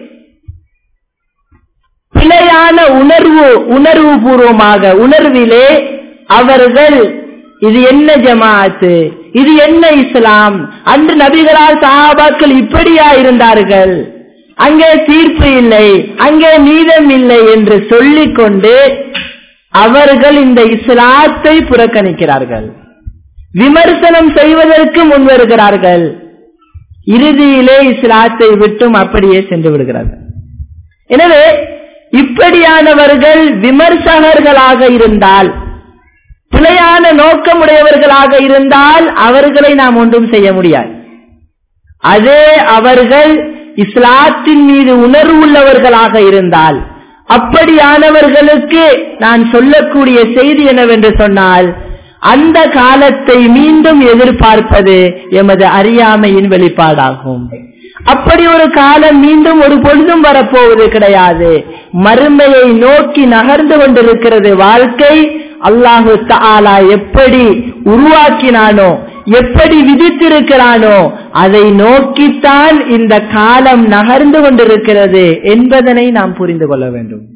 பிழையான உணர்வு உணர்வு பூர்வமாக உணர்விலே அவர்கள் இது என்ன ஜமாத்து இது என்ன இஸ்லாம் அன்று நபிகளால் சஹாபாக்கள் இப்படியா இருந்தார்கள் அங்கே தீர்ப்பு இல்லை அங்கே நீதம் இல்லை என்று சொல்லிக் கொண்டு அவர்கள் இந்த இஸ்லாத்தை புறக்கணிக்கிறார்கள் விமர்சனம் செய்வதற்கு முன்வருகிறார்கள் இறுதியிலே இஸ்லாத்தை விட்டும் அப்படியே சென்று விடுகிறார்கள் எனவே இப்படியானவர்கள் விமர்சகர்களாக இருந்தால் பிழையான நோக்கமுடையவர்களாக இருந்தால் அவர்களை நாம் ஒன்றும் செய்ய முடியாது அதே அவர்கள் இஸ்லாத்தின் மீது உணர்வு உள்ளவர்களாக இருந்தால் அப்படியானவர்களுக்கு நான் சொல்லக்கூடிய செய்தி என்னவென்று சொன்னால் அந்த காலத்தை மீண்டும் எதிர்பார்ப்பது எமது அறியாமையின் வெளிப்பாடாகும் அப்படி ஒரு காலம் மீண்டும் ஒரு பொழுதும் வரப்போவது கிடையாது மறுமையை நோக்கி நகர்ந்து கொண்டிருக்கிறது வாழ்க்கை அல்லாஹு தாலா எப்படி உருவாக்கினானோ எப்படி விதித்திருக்கிறானோ அதை நோக்கித்தான் இந்த காலம் நகர்ந்து கொண்டிருக்கிறது என்பதனை நாம் புரிந்து கொள்ள வேண்டும்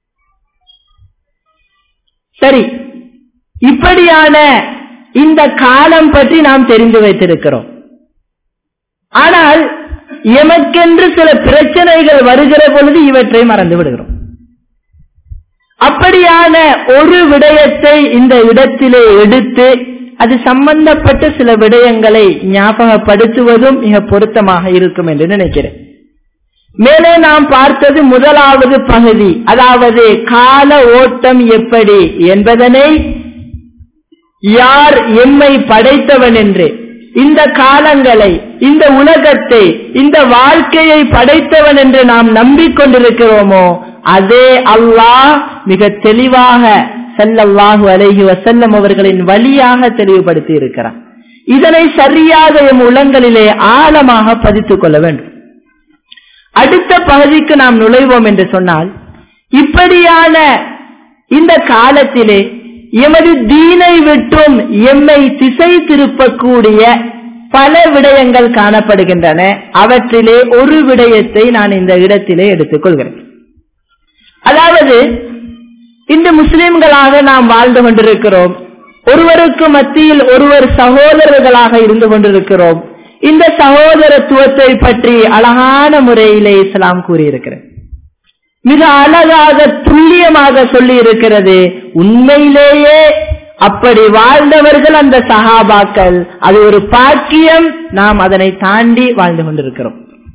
சரி இப்படியான இந்த காலம் பற்றி நாம் தெரிந்து வைத்திருக்கிறோம் ஆனால் எமக்கென்று சில பிரச்சனைகள் வருகிற பொழுது இவற்றை மறந்து விடுகிறோம் அப்படியான ஒரு விடயத்தை இந்த இடத்திலே எடுத்து அது சம்பந்தப்பட்ட சில விடயங்களை ஞாபகப்படுத்துவதும் மிக பொருத்தமாக இருக்கும் என்று நினைக்கிறேன் மேலே நாம் பார்த்தது முதலாவது பகுதி அதாவது கால ஓட்டம் எப்படி என்பதனை யார் எம்மை படைத்தவன் என்று இந்த காலங்களை இந்த உலகத்தை இந்த வாழ்க்கையை படைத்தவன் என்று நாம் நம்பிக்கொண்டிருக்கிறோமோ அதே அல்லாஹ் மிக தெளிவாக செல்லல்லாஹு அலைஹி வசல்லம் அவர்களின் வழியாக தெளிவுபடுத்தி இருக்கிறார் இதனை சரியாக எம் உலங்களிலே ஆழமாக பதித்துக் கொள்ள வேண்டும் அடுத்த பகுதிக்கு நாம் நுழைவோம் என்று சொன்னால் இப்படியான இந்த காலத்திலே எமது தீனை விட்டும் எம்மை திசை திருப்பக்கூடிய பல விடயங்கள் காணப்படுகின்றன அவற்றிலே ஒரு விடயத்தை நான் இந்த இடத்திலே எடுத்துக்கொள்கிறேன் அதாவது இன்று முஸ்லிம்களாக நாம் வாழ்ந்து கொண்டிருக்கிறோம் ஒருவருக்கு மத்தியில் ஒருவர் சகோதரர்களாக இருந்து கொண்டிருக்கிறோம் இந்த சகோதரத்துவத்தை பற்றி அழகான முறையிலே இஸ்லாம் கூறியிருக்கிறது மிக அழகாக துல்லியமாக சொல்லி இருக்கிறது உண்மையிலேயே அப்படி வாழ்ந்தவர்கள் அந்த சகாபாக்கள் அது ஒரு பாக்கியம் நாம் அதனை தாண்டி வாழ்ந்து கொண்டிருக்கிறோம்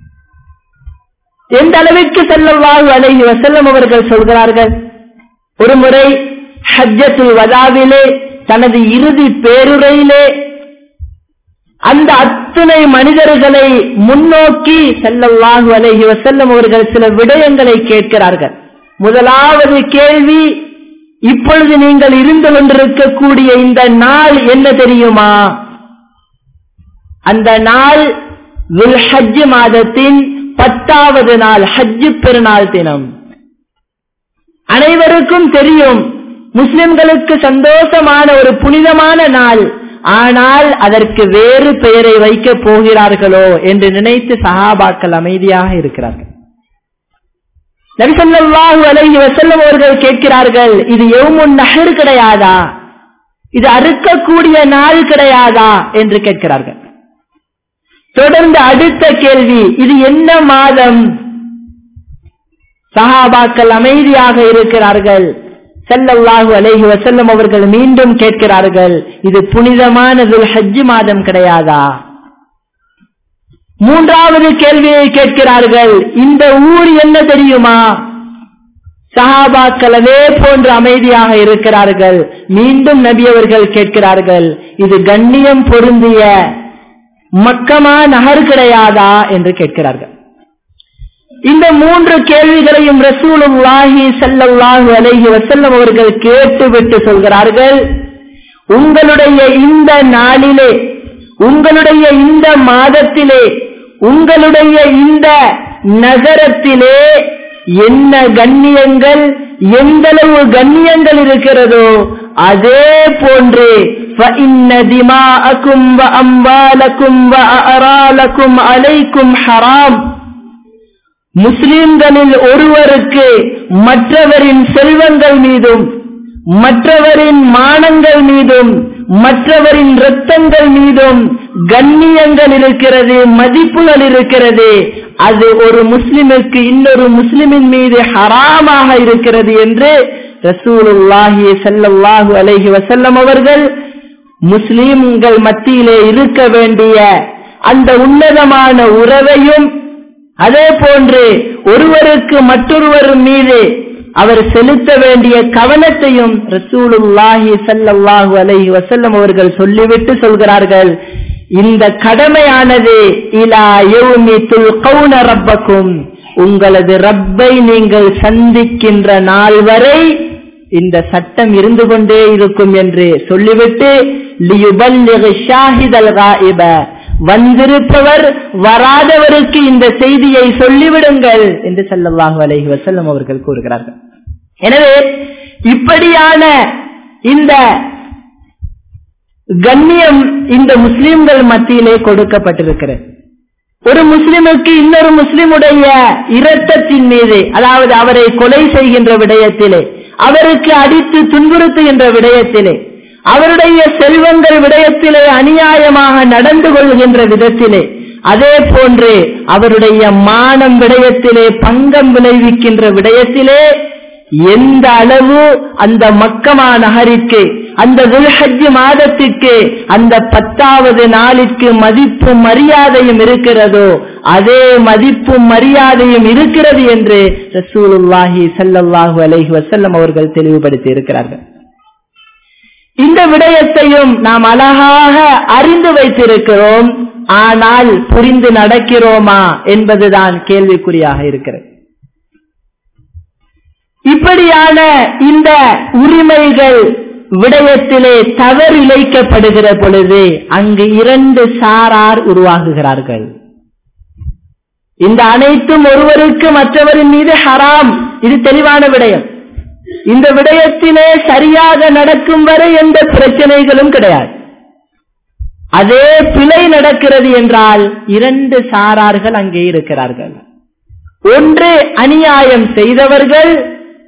எந்த அளவிற்கு செல்லவாழ்வு அலைஹி வசல்லம் அவர்கள் சொல்கிறார்கள் ஒரு முறை ஹஜ்ஜத்துல் வதாவிலே தனது இறுதி பேருரையிலே அந்த அத்தனை மனிதர்களை முன்னோக்கி செல்லல்லாஹு அலைஹி வசல்லம் அவர்கள் சில விடயங்களை கேட்கிறார்கள் முதலாவது கேள்வி இப்பொழுது நீங்கள் இருந்து கொண்டிருக்கக்கூடிய இந்த நாள் என்ன தெரியுமா அந்த நாள் ஹஜ் மாதத்தின் பத்தாவது நாள் ஹஜ்ஜு பெருநாள் தினம் அனைவருக்கும் தெரியும் முஸ்லிம்களுக்கு சந்தோஷமான ஒரு புனிதமான நாள் ஆனால் அதற்கு வேறு பெயரை வைக்க போகிறார்களோ என்று நினைத்து சஹாபாக்கள் அமைதியாக இருக்கிறார்கள் நபிசல்லாஹு அலைஹி வசல்லம் அவர்கள் கேட்கிறார்கள் இது எவ்முன் நகர் கிடையாதா இது அறுக்கக்கூடிய நாள் கிடையாதா என்று கேட்கிறார்கள் தொடர்ந்து அடுத்த கேள்வி இது என்ன மாதம் சஹாபாக்கள் அமைதியாக இருக்கிறார்கள் செல்லல்லாஹு அலைஹி வசல்லம் அவர்கள் மீண்டும் கேட்கிறார்கள் இது புனிதமானது ஹஜ்ஜு மாதம் கிடையாதா மூன்றாவது கேள்வியை கேட்கிறார்கள் இந்த ஊர் என்ன தெரியுமா சஹாபாக்கள் அதே போன்று அமைதியாக இருக்கிறார்கள் மீண்டும் நபி அவர்கள் கேட்கிறார்கள் இது கண்ணியம் பொருந்திய மக்கமா நகர் கிடையாதா என்று கேட்கிறார்கள் இந்த மூன்று கேள்விகளையும் ரசூலுல்லாஹி ஸல்லல்லாஹு அலைஹி வஸல்லம் அவர்கள் கேட்டுவிட்டு சொல்கிறார்கள் உங்களுடைய இந்த நாளிலே உங்களுடைய இந்த மாதத்திலே உங்களுடைய இந்த நகரத்திலே என்ன கண்ணியங்கள் எந்தளவு கண்ணியங்கள் இருக்கிறதோ அதே போன்று فَإِنَّ دِمَاءَكُمْ وَأَمْوَالَكُمْ وَأَعْرَالَكُمْ عَلَيْكُمْ حَرَامٌ முஸ்லிம்களில் ஒருவருக்கு மற்றவரின் செல்வங்கள் மீதும் மற்றவரின் மானங்கள் மீதும் மற்றவரின் இரத்தங்கள் மீதும் கண்ணியங்கள் இருக்கிறது மதிப்புகள் இருக்கிறது அது ஒரு முஸ்லிமுக்கு இன்னொரு முஸ்லிமின் மீது ஹராமாக இருக்கிறது என்று ரசூலுல்லாஹி ஸல்லல்லாஹு அலைஹி வஸல்லம் அவர்கள் முஸ்லிம்கள் மத்தியிலே இருக்க வேண்டிய அந்த உன்னதமான உறவையும் அதே போன்று ஒருவருக்கு மற்றொருவர் மீது அவர் செலுத்த வேண்டிய கவனத்தையும் ரசூலுல்லாஹி ஸல்லல்லாஹு அலைஹி வஸல்லம் அவர்கள் சொல்லிவிட்டு சொல்கிறார்கள் இந்த கடமையானது இலா யௌமி துல்கௌன ரப்பக்கும் உங்களது ரப்பை நீங்கள் சந்திக்கின்ற நாள் வரை இந்த சட்டம் இருந்து கொண்டே இருக்கும் என்று சொல்லிவிட்டு லியுபல்லிகு ஷாஹிதல் காயிப வந்திருப்பவர் வராதவருக்கு இந்த செய்தியை சொல்லிவிடுங்கள் என்று சல்லல்லாஹு அலைஹி வஸல்லம் அவர்கள் கூறுகிறார்கள் எனவே இப்படியான இந்த கண்ணியம் இந்த முஸ்லிம்கள் மத்தியிலே கொடுக்கப்பட்டிருக்கிறது ஒரு முஸ்லிமுக்கு இன்னொரு முஸ்லிமுடைய இரத்தத்தின் மீது அதாவது அவரை கொலை செய்கின்ற விடயத்திலே அவருக்கு அடித்து துன்புறுத்துகின்ற விடயத்திலே அவருடைய செல்வங்கள் விடயத்திலே அநியாயமாக நடந்து கொள்கின்ற விதத்திலே அதே போன்று அவருடைய மானம் விடயத்திலே பங்கம் விளைவிக்கின்ற விடயத்திலே எந்த அளவு அந்த மக்கமா நகரிற்கு அந்த துல்ஹஜ் மாதத்திற்கு அந்த பத்தாவது நாளிற்கு மதிப்பும் மரியாதையும் இருக்கிறதோ அதே மதிப்பும் மரியாதையும் இருக்கிறது என்று ரசூலுல்லாஹி சல்லல்லாஹு அலைஹி வசல்லம் அவர்கள் தெளிவுபடுத்தி இருக்கிறார்கள் இந்த விடயத்தையும் நாம் அழகாக அறிந்து வைத்திருக்கிறோம் ஆனால் புரிந்து நடக்கிறோமா என்பதுதான் கேள்விக்குறியாக இருக்கிறது இப்படியான இந்த உரிமைகள் விடயத்திலே தவறு இழைக்கப்படுகிற பொழுது அங்கு இரண்டு சாரார் உருவாகுகிறார்கள் இந்த அனைத்தும் ஒருவருக்கு மற்றவரின் மீது ஹராம் இது தெளிவான விடயம் இந்த விடயத்திலே சரியாக நடக்கும் வரை எந்த பிரச்சனைகளும் கிடையாது அதே பிழை நடக்கிறது என்றால் இரண்டு சாரார்கள் அங்கே இருக்கிறார்கள் ஒன்று அநியாயம் செய்தவர்கள்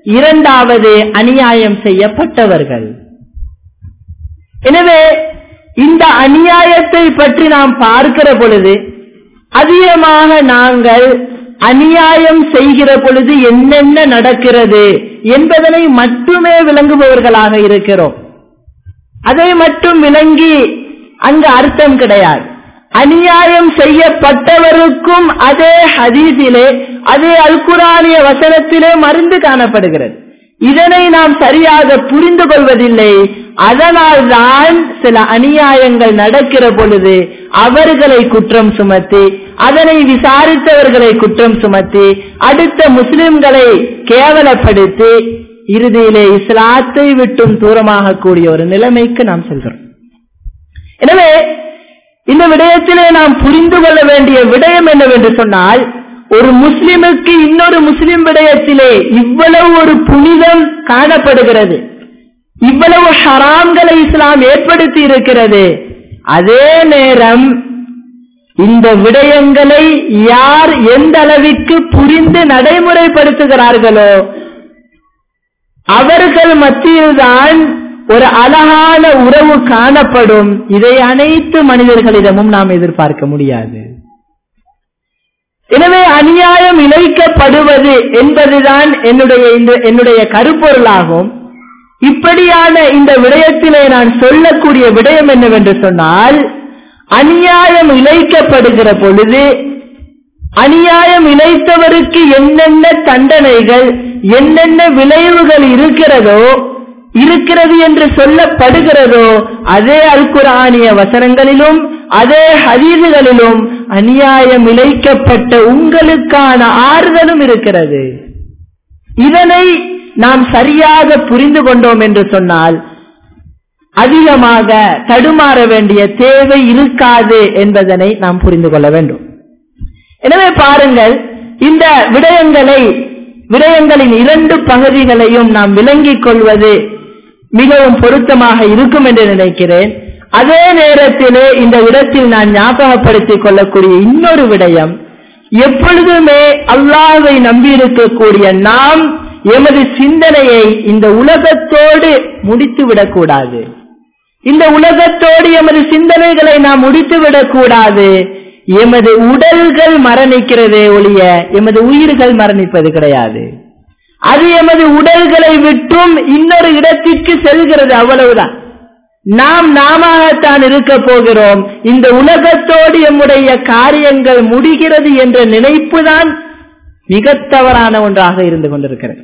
இரண்டாவது அநியாயம் செய்யப்பட்டவர்கள் எனவே இந்த அநியாயத்தை பற்றி நாம் பார்க்கிற பொழுது அதிகமாக நாங்கள் அநியாயம் செய்கிற பொழுது என்னென்ன நடக்கிறது என்பதனை மட்டுமே விளங்குபவர்களாக இருக்கிறோம் அதை மட்டும் விளங்கி அங்கு அர்த்தம் கிடையாது அநியாயம் செய்யப்பட்டவருக்கும் அதே ஹதீஸிலே அதே அல்குரானிய வசனத்திலே மருந்து காணப்படுகிறது இதனை நாம் சரியாக புரிந்து கொள்வதில்லை அதனால் தான் சில அநியாயங்கள் நடக்கிற பொழுது அவர்களை குற்றம் சுமத்தி அதனை விசாரித்தவர்களை குற்றம் சுமத்தி அடுத்த முஸ்லிம்களை கேவலப்படுத்தி இறுதியிலே இஸ்லாத்தை விட்டும் தூரமாக கூடிய ஒரு நிலைமைக்கு நாம் செல்கிறோம் எனவே இந்த விடயத்திலே நாம் புரிந்து கொள்ள வேண்டிய விடயம் என்னவென்று சொன்னால் ஒரு முஸ்லிமுக்கு இன்னொரு முஸ்லிம் விடயத்திலே இவ்வளவு ஒரு புனிதம் காணப்படுகிறது இவ்வளவு ஹராம்களை இஸ்லாம் ஏற்படுத்தி இருக்கிறது அதே நேரம் இந்த விடயங்களை யார் எந்த அளவிற்கு புரிந்து நடைமுறைப்படுத்துகிறார்களோ அவர்கள் மத்தியில்தான் ஒரு அழகான உறவு காணப்படும் இதை அனைத்து மனிதர்களிடமும் நாம் எதிர்பார்க்க முடியாது எனவே அநியாயம் இழைக்கப்படுவது என்பதுதான் என்னுடைய இந்த என்னுடைய கருப்பொருளாகும் இப்படியான இந்த விடயத்திலே நான் சொல்லக்கூடிய விடயம் என்னவென்று சொன்னால் அநியாயம் இழைக்கப்படுகிற பொழுது அநியாயம் இழைத்தவருக்கு என்னென்ன தண்டனைகள் என்னென்ன விளைவுகள் இருக்கிறதோ இருக்கிறது என்று சொல்லப்படுகிறதோ அதே அல்குரானிய வசனங்களிலும் அதே ஹதீதுகளிலும் அநியாயம் இழைக்கப்பட்ட உங்களுக்கான ஆறுதலும் இருக்கிறது இதனை நாம் சரியாக புரிந்து கொண்டோம் என்று சொன்னால் அதிகமாக தடுமாற வேண்டிய தேவை இருக்காது என்பதனை நாம் புரிந்து கொள்ள வேண்டும் எனவே பாருங்கள் இந்த விடயங்களை விடயங்களின் இரண்டு பகுதிகளையும் நாம் விளங்கிக் கொள்வது மிகவும் பொருத்தமாக இருக்கும் என்று நினைக்கிறேன் அதே நேரத்திலே இந்த இடத்தில் நான் ஞாபகப்படுத்திக் கொள்ளக்கூடிய இன்னொரு விடயம் எப்பொழுதுமே அல்லாவை நம்பியிருக்கக்கூடிய நாம் எமது சிந்தனையை இந்த உலகத்தோடு முடித்து விடக்கூடாது இந்த உலகத்தோடு எமது சிந்தனைகளை நாம் முடித்து விடக்கூடாது எமது உடல்கள் மரணிக்கிறதே ஒழிய எமது உயிர்கள் மரணிப்பது கிடையாது அது எமது உடல்களை விட்டும் இன்னொரு இடத்திற்கு செல்கிறது அவ்வளவுதான் நாம் நாமத்தான் இருக்க போகிறோம் இந்த உலகத்தோடு எம்முடைய காரியங்கள் முடிகிறது என்ற நினைப்பு தான் மிக தவறான ஒன்றாக இருந்து கொண்டிருக்கிறது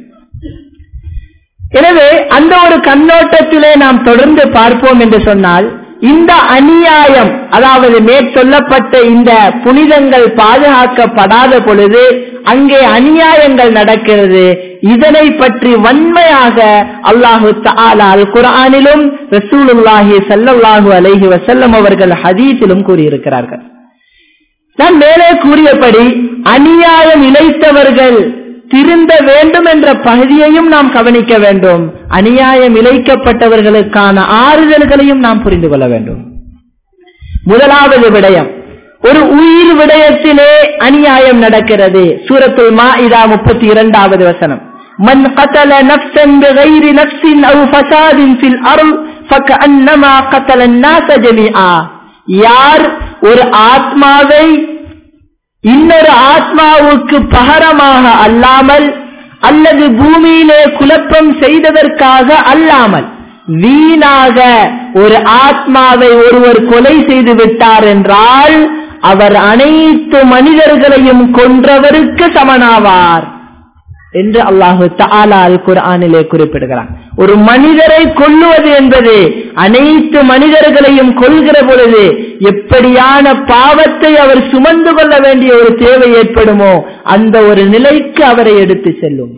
எனவே அந்த ஒரு கண்ணோட்டத்திலே நாம் தொடர்ந்து பார்ப்போம் என்று சொன்னால் இந்த அநியாயம் அதாவது மேற்சொல்லப்பட்ட இந்த புனிதங்கள் பாதுகாக்கப்படாத பொழுது அங்கே அநியாயங்கள் நடக்கிறது இதனை பற்றி வன்மையாக அல்லாஹு தாலா அல் குரானிலும் ரசூலுல்லாஹி சல்லல்லாஹு அலைஹி வசல்லம் அவர்கள் ஹதீஸிலும் கூறியிருக்கிறார்கள் நான் மேலே கூறியபடி அநியாயம் இழைத்தவர்கள் திருந்த வேண்டும் என்ற பகுதியையும் நாம் கவனிக்க வேண்டும் அநியாயம் இழைக்கப்பட்டவர்களுக்கான ஆறுதல்களையும் நாம் புரிந்து கொள்ள வேண்டும் முதலாவது விடயம் ஒரு உயிர் விடயத்திலே அநியாயம் நடக்கிறது சூரத்துல் மாஇதா முப்பத்தி இரண்டாவது வசனம் மன் قتل نفسا بغير نفس او فساد في الارض فكانما قتل الناس جميعا யார் ஒரு ஆத்மாவை இன்னொரு ஆத்மாவுக்கு பகரமாக அல்லாமல் அல்லது பூமியிலே குழப்பம் செய்ததற்காக அல்லாமல் வீணாக ஒரு ஆத்மாவை ஒருவர் கொலை செய்து விட்டார் என்றால் அவர் அனைத்து மனிதர்களையும் கொன்றவருக்கு சமனாவார் என்று அல்லாஹு தாலா அல் குர்ஆனிலே குறிப்பிடுகிறார் ஒரு மனிதரை கொல்லுவது என்பது அனைத்து மனிதர்களையும் கொள்கிற பொழுது எப்படியான பாவத்தை அவர் சுமந்து கொள்ள வேண்டிய ஒரு தேவை ஏற்படுமோ அந்த ஒரு நிலைக்கு அவரை எடுத்து செல்லும்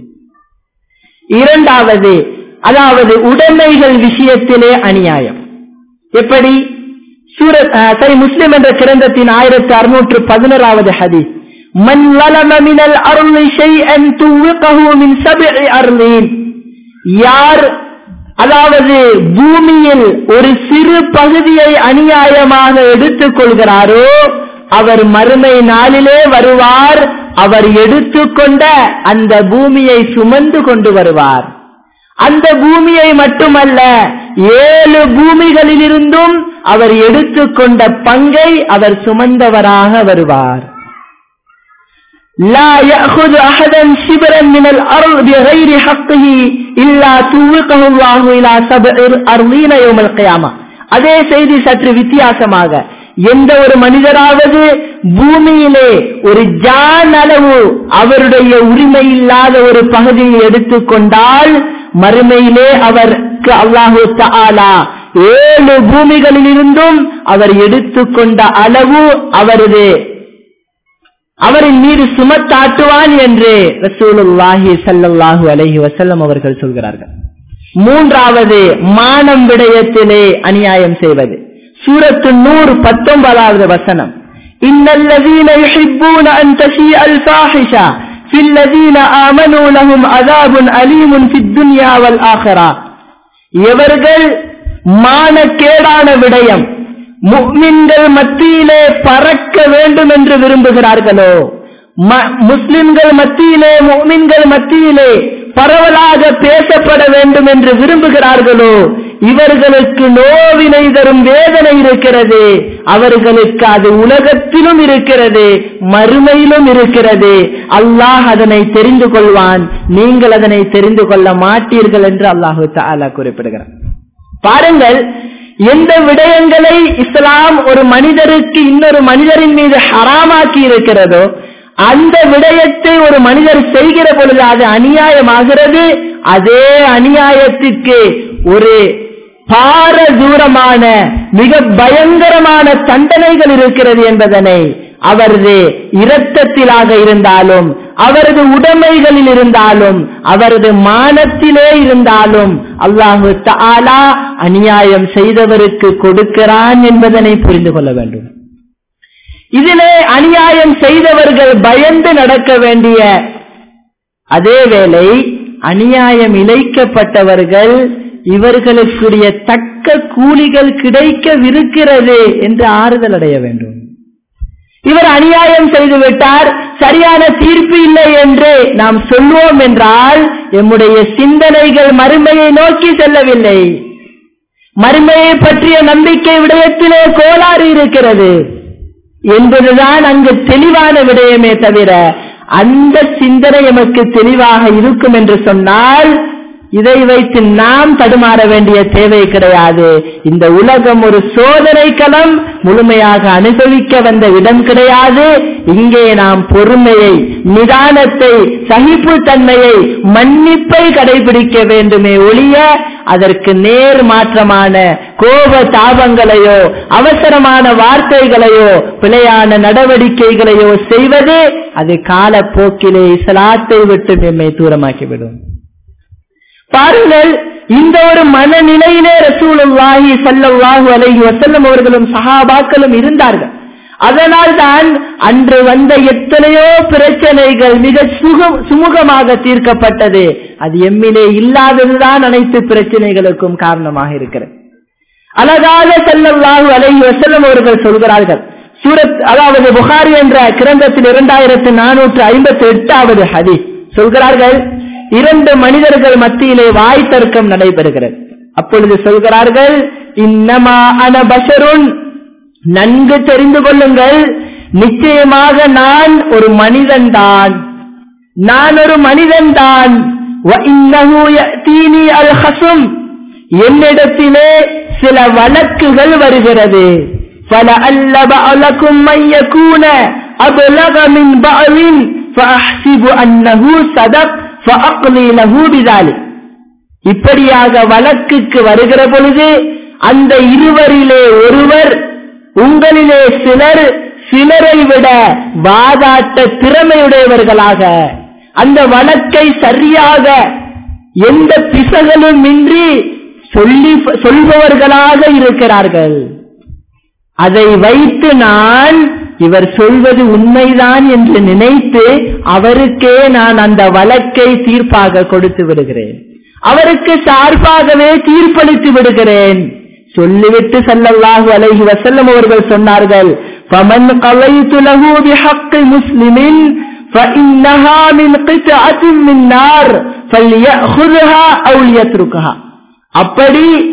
இரண்டாவது அதாவது உடைமைகள் விஷயத்திலே அநியாயம் எப்படி சூரத் சரி முஸ்லிம் என்ற கிரந்தத்தின் ஆயிரத்தி அறுநூற்று பதினோராவது ஹதீஸ் من ظلم من الأرض شيئا توقه من سبع أرضين யார் அதாவது பூமியில் ஒரு சிறு பகுதியை அநியாயமாக எடுத்துக் கொள்கிறாரோ அவர் மறுமை நாளிலே வருவார் அவர் எடுத்துக்கொண்ட அந்த பூமியை சுமந்து கொண்டு வருவார் அந்த பூமியை மட்டுமல்ல ஏழு பூமிகளிலிருந்தும் அவர் எடுத்துக்கொண்ட பங்கை அவர் சுமந்தவராக வருவார் لا يأخذ أحدا شبرا من الأرض بغير حقه إلا توقه الله إلى سبع أرضين يوم القيامة அதே செய்தி சற்று வித்தியாசமாக எந்த ஒரு மனிதராவது பூமியிலே ஒரு ஜான் அளவு அவருடைய உரிமை இல்லாத ஒரு பகுதியை எடுத்துக்கொண்டால் மறுமையிலே அவருக்கு அல்லாஹு தாலா ஏழு பூமிகளில் இருந்தும் அவர் எடுத்துக்கொண்ட அளவு அவரது அவரின் மீது சுமத்தாட்டுவான் என்று ரசூலுல்லாஹி சல்லல்லாஹு அலைஹி வசல்லம் அவர்கள் சொல்கிறார்கள் மூன்றாவது மானம் விடயத்திலே அநியாயம் செய்வது சூரத்து நூறு பத்தொன்பதாவது வசனம் இன்னல்லதீன யுஹிப்பூன அன் தஷீஅ அல்-ஃபாஹிஷா في الذين آمنوا لهم عذاب أليم في الدنيا والآخرة எவர்கள் மானக்கேடான விடயம் முக்மின்கள் மத்தியிலே பறக்க வேண்டும் என்று விரும்புகிறார்களோ முஸ்லிம்கள் மத்தியிலே முக்மின்கள் மத்தியிலே பரவலாக பேசப்பட வேண்டும் என்று விரும்புகிறார்களோ இவர்களுக்கு நோவினை தரும் வேதனை இருக்கிறது அவர்களுக்கு அது உலகத்திலும் இருக்கிறது மறுமையிலும் இருக்கிறது அல்லாஹ் அதனை தெரிந்து கொள்வான் நீங்கள் அதனை தெரிந்து கொள்ள மாட்டீர்கள் என்று அல்லாஹு தாலா குறிப்பிடுகிறார் பாருங்கள் எந்த விடயங்களை இஸ்லாம் ஒரு மனிதருக்கு இன்னொரு மனிதரின் மீது ஹராமாக்கி இருக்கிறதோ அந்த விடயத்தை ஒரு மனிதர் செய்கிற பொழுது அது அநியாயமாகிறது அதே அநியாயத்திற்கு ஒரு பார தூரமான மிக பயங்கரமான தண்டனைகள் இருக்கிறது என்பதனை அவரது இரத்தத்திலாக இருந்தாலும் அவரது உடைமைகளில் இருந்தாலும் அவரது மானத்திலே இருந்தாலும் அல்லாஹு தாலா அநியாயம் செய்தவருக்கு கொடுக்கிறான் என்பதனை புரிந்து கொள்ள வேண்டும் இதிலே அநியாயம் செய்தவர்கள் பயந்து நடக்க வேண்டிய அதே வேளை அநியாயம் இழைக்கப்பட்டவர்கள் இவர்களுக்குரிய தக்க கூலிகள் கிடைக்கவிருக்கிறது என்று ஆறுதல் அடைய வேண்டும் இவர் அநியாயம் செய்து விட்டார் சரியான தீர்ப்பு இல்லை என்று நாம் சொல்வோம் என்றால் எம்முடைய சிந்தனைகள் மறுமையை நோக்கி செல்லவில்லை மறுமையை பற்றிய நம்பிக்கை விடயத்திலே கோளாறு இருக்கிறது என்பதுதான் அங்கு தெளிவான விடயமே தவிர அந்த சிந்தனை எமக்கு தெளிவாக இருக்கும் என்று சொன்னால் இதை வைத்து நாம் தடுமாற வேண்டிய தேவை கிடையாது இந்த உலகம் ஒரு சோதனை களம் முழுமையாக அனுபவிக்க வந்த இடம் கிடையாது இங்கே நாம் பொறுமையை நிதானத்தை சகிப்பு தன்மையை மன்னிப்பை கடைபிடிக்க வேண்டுமே ஒழிய அதற்கு நேர் மாற்றமான கோப தாபங்களையோ அவசரமான வார்த்தைகளையோ பிழையான நடவடிக்கைகளையோ செய்வது அது காலப்போக்கிலே இஸ்லாத்தை விட்டு நம்மை தூரமாக்கிவிடும் பாருங்கள் இந்த ஒரு மனநிலையிலே ரசூலுல்லாஹி சல்லல்லாஹு அலைஹி வஸல்லம் அவர்களும் சஹாபாக்களும் இருந்தார்கள் அதனால் தான் அன்று வந்த எத்தனையோ பிரச்சனைகள் மிக சுகம் சுமூகமாக தீர்க்கப்பட்டது அது எம்மிலே இல்லாததுதான் அனைத்து பிரச்சனைகளுக்கும் காரணமாக இருக்கிறது அழகாக செல்லல்லாஹு அலைஹி வஸல்லம் அவர்கள் சொல்கிறார்கள் சூரத் அதாவது புகாரி என்ற கிரந்தத்தில் இரண்டாயிரத்தி நானூற்று ஐம்பத்தி எட்டாவது ஹதீஸ் சொல்கிறார்கள் இரண்டு மனிதர்கள் மத்தியிலே வாய் தர்க்கம் நடைபெறுகிறது அப்பொழுது சொல்கிறார்கள் இன்னமா அன பஷருன் நன்கு தெரிந்து கொள்ளுங்கள் நிச்சயமாக நான் ஒரு மனிதன்தான் நான் ஒரு மனிதன்தான் என்னிடத்திலே சில வழக்குகள் வருகிறது பல அல்ல பலக்கும் மையக்கூன அபலக மின் பஅலின் فأحسب أنه صدق فأقضي له بذلك இப்படியாக வழக்குக்கு வருகிற பொழுது அந்த இருவரிலே ஒருவர் உங்களிலே சிலர் சிலரை விட வாதாட்ட திறமையுடையவர்களாக அந்த வழக்கை சரியாக எந்த பிசகளும் இன்றி சொல்லி சொல்பவர்களாக இருக்கிறார்கள் அதை வைத்து நான் இவர் சொல்வது உண்மைதான் என்று நினைத்து அவருக்கே நான் அந்த வழக்கை தீர்ப்பாக கொடுத்து விடுகிறேன் அவருக்கு சார்பாகவே தீர்ப்பளித்து விடுகிறேன் சொல்லிவிட்டு சல்லல்லாஹு அலைஹி வசல்லம் அவர்கள் சொன்னார்கள் فمن قضيت له بحق مسلم فإنها من قطعة من نار فليأخذها أو ليتركها அப்படி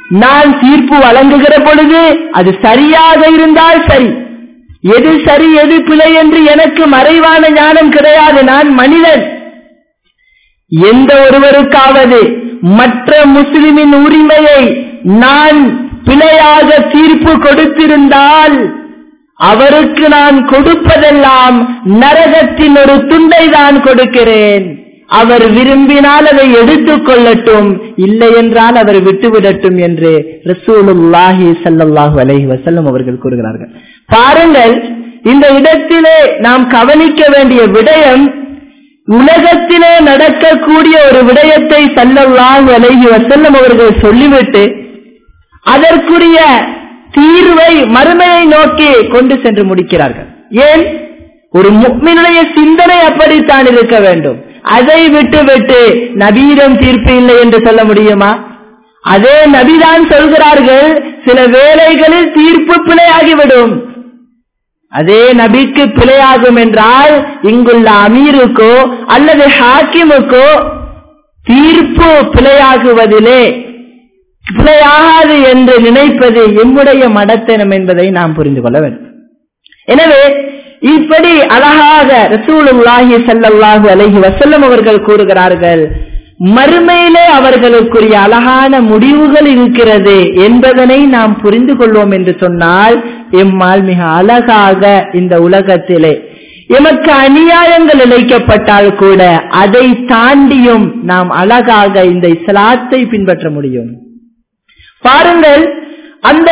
நான் தீர்ப்பு வழங்குகிற பொழுது அது சரியாக இருந்தால் சரி எது சரி எது பிழை என்று எனக்கு மறைவான ஞானம் கிடையாது நான் மனிதன் எந்த ஒருவருக்காவது மற்ற முஸ்லிமின் உரிமையை நான் பிழையாக தீர்ப்பு கொடுத்திருந்தால் அவருக்கு நான் கொடுப்பதெல்லாம் நரகத்தின் ஒரு துண்டை தான் கொடுக்கிறேன் அவர் விரும்பினால் அதை எடுத்துக் கொள்ளட்டும் இல்லை என்றால் அவர் விட்டுவிடட்டும் என்று ரசூலுல்லாஹி சல்லாஹூ அலஹி வசல்லம் அவர்கள் கூறுகிறார்கள் பாருங்கள் இந்த இடத்திலே நாம் கவனிக்க வேண்டிய விடயம் உலகத்திலே நடக்கக்கூடிய ஒரு விடயத்தை சல்லல்லாஹு அலைஹி வசல்லம் அவர்கள் சொல்லிவிட்டு அதற்குரிய தீர்வை மறுமையை நோக்கி கொண்டு சென்று முடிக்கிறார்கள் ஏன் ஒரு முக்மினுடைய சிந்தனை அப்படித்தான் இருக்க வேண்டும் அதை விட்டு விட்டு நபீரம் தீர்ப்பு இல்லை என்று சொல்ல முடியுமா அதே நபிதான் சொல்கிறார்கள் சில வேளைகளில் தீர்ப்பு பிழையாகிவிடும் அதே நபிக்கு பிழையாகும் என்றால் இங்குள்ள அமீருக்கோ அல்லது ஹாக்கிமுக்கோ தீர்ப்பு பிழையாகுவதிலே பிழையாகாது என்று நினைப்பது எம்முடைய மடத்தனம் என்பதை நாம் புரிந்து கொள்ள வேண்டும் எனவே இப்படி அழகாக ரசூலுல்லாஹி சல்லாஹூ அலஹி வசல்லம் அவர்கள் கூறுகிறார்கள் மறுமையிலே அவர்களுக்குரிய அழகான முடிவுகள் இருக்கிறது என்பதனை நாம் புரிந்து கொள்வோம் என்று சொன்னால் எம்மால் மிக அழகாக இந்த உலகத்திலே எமக்கு அநியாயங்கள் இழைக்கப்பட்டால் கூட அதை தாண்டியும் நாம் அழகாக இந்த இஸ்லாத்தை பின்பற்ற முடியும் பாருங்கள் அந்த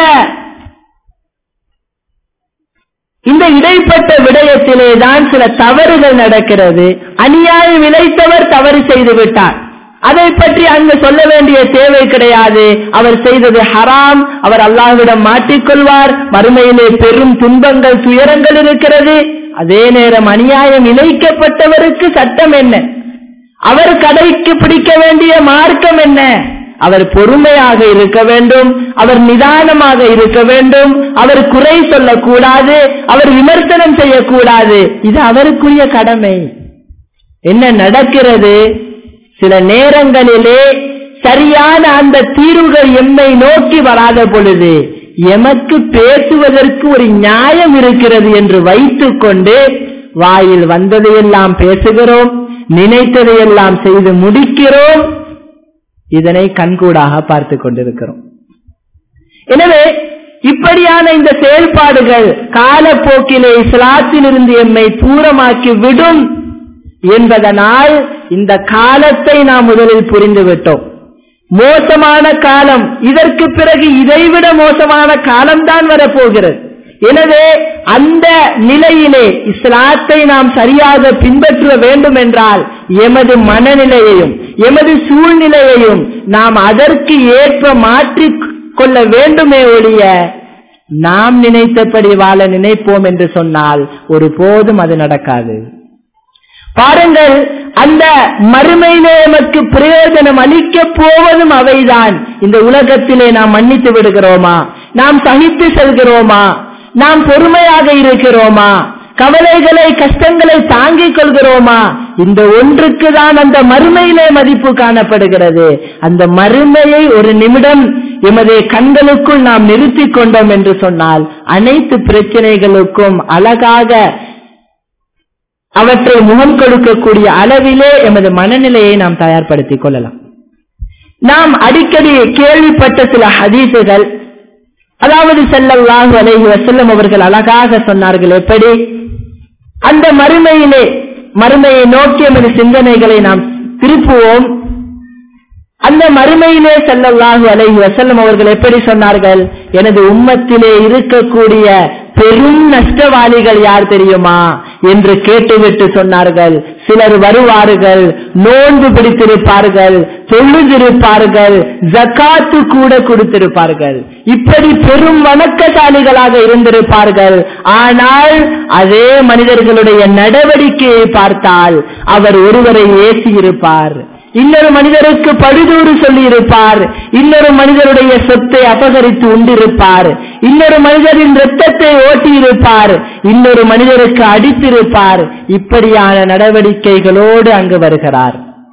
இந்த இடைப்பட்ட விடயத்திலே தான் சில தவறுகள் நடக்கிறது அநியாயம் இழைத்தவர் தவறு செய்து விட்டார் அதை பற்றி அங்கு சொல்ல வேண்டிய தேவை கிடையாது அவர் செய்தது ஹராம் அவர் அல்லாஹ்விடம் மாட்டிக்கொள்வார் மறுமையிலே பெரும் துன்பங்கள் துயரங்கள் இருக்கிறது அதே நேரம் அநியாயம் இழைக்கப்பட்டவருக்கு சட்டம் என்ன அவர் கடைக்கு பிடிக்க வேண்டிய மார்க்கம் என்ன அவர் பொறுமையாக இருக்க வேண்டும் அவர் நிதானமாக இருக்க வேண்டும் அவர் குறை சொல்லக்கூடாது அவர் விமர்சனம் செய்யக்கூடாது இது அவருக்குரிய கடமை என்ன நடக்கிறது சில நேரங்களிலே சரியான அந்த தீர்வுகள் எம்மை நோக்கி வராத பொழுது எமக்கு பேசுவதற்கு ஒரு நியாயம் இருக்கிறது என்று வைத்துக் கொண்டு வாயில் வந்ததையெல்லாம் பேசுகிறோம் நினைத்ததையெல்லாம் செய்து முடிக்கிறோம் இதனை கண்கூடாக பார்த்து கொண்டிருக்கிறோம் எனவே இப்படியான இந்த செயல்பாடுகள் காலப்போக்கிலே இஸ்லாத்திலிருந்து எம்மை தூரமாக்கி விடும் என்பதனால் இந்த காலத்தை நாம் முதலில் புரிந்துவிட்டோம் மோசமான காலம் இதற்கு பிறகு இதைவிட மோசமான காலம்தான் வரப்போகிறது எனவே அந்த நிலையிலே இஸ்லாத்தை நாம் சரியாக பின்பற்ற வேண்டும் என்றால் எமது மனநிலையையும் எமது சூழ்நிலையையும் நாம் அதற்கு ஏற்ப மாற்றிக் கொள்ள வேண்டுமே ஒழிய நாம் நினைத்தபடி வாழ நினைப்போம் என்று சொன்னால் ஒரு போதும் அது நடக்காது பாருங்கள் அந்த மறுமையிலே எமக்கு பிரயோஜனம் அளிக்க போவதும் அவைதான் இந்த உலகத்திலே நாம் மன்னித்து விடுகிறோமா நாம் சகித்து செல்கிறோமா நாம் பொறுமையாக இருக்கிறோமா கவலைகளை கஷ்டங்களை தாங்கிக் கொள்கிறோமா இந்த ஒன்றுக்கு தான் அந்த மறுமையிலே மதிப்பு காணப்படுகிறது அந்த மறுமையை ஒரு நிமிடம் எமது கண்களுக்குள் நாம் நிறுத்திக் கொண்டோம் என்று சொன்னால் அனைத்து பிரச்சனைகளுக்கும் அழகாக அவற்றை முகம் கொடுக்கக்கூடிய அளவிலே எமது மனநிலையை நாம் தயார்படுத்திக் கொள்ளலாம் நாம் அடிக்கடி கேள்விப்பட்ட சில ஹதீசுகள் அதாவது செல்லல்லாஹு அலைஹி வசல்லம் அவர்கள் அழகாக சொன்னார்கள் எப்படி அந்த மறுமையிலே மறுமையை நோக்கி எமது சிந்தனைகளை நாம் திருப்புவோம் அந்த மறுமையிலே செல்லல்லாஹு அலைஹி வசல்லம் அவர்கள் எப்படி சொன்னார்கள் எனது உம்மத்திலே இருக்கக்கூடிய பெரும் நஷ்டவாளிகள் யார் தெரியுமா என்று கேட்டுவிட்டு சொன்னார்கள் சிலர் வருவார்கள் நோன்பு பிடித்திருப்பார்கள் தொழுதிருப்பார்கள் ஜக்காத்து கூட கொடுத்திருப்பார்கள் இப்படி பெரும் வணக்கசாலிகளாக இருந்திருப்பார்கள் ஆனால் அதே மனிதர்களுடைய நடவடிக்கையை பார்த்தால் அவர் ஒருவரை ஏசி இருப்பார் இன்னொரு மனிதருக்கு பழுதூறு சொல்லி இருப்பார் இன்னொரு மனிதருடைய சொத்தை அபகரித்து உண்டிருப்பார் இன்னொரு மனிதரின் ரத்தத்தை ஓட்டி இருப்பார் இன்னொரு மனிதருக்கு அடித்திருப்பார் இப்படியான நடவடிக்கைகளோடு அங்கு வருகிறார்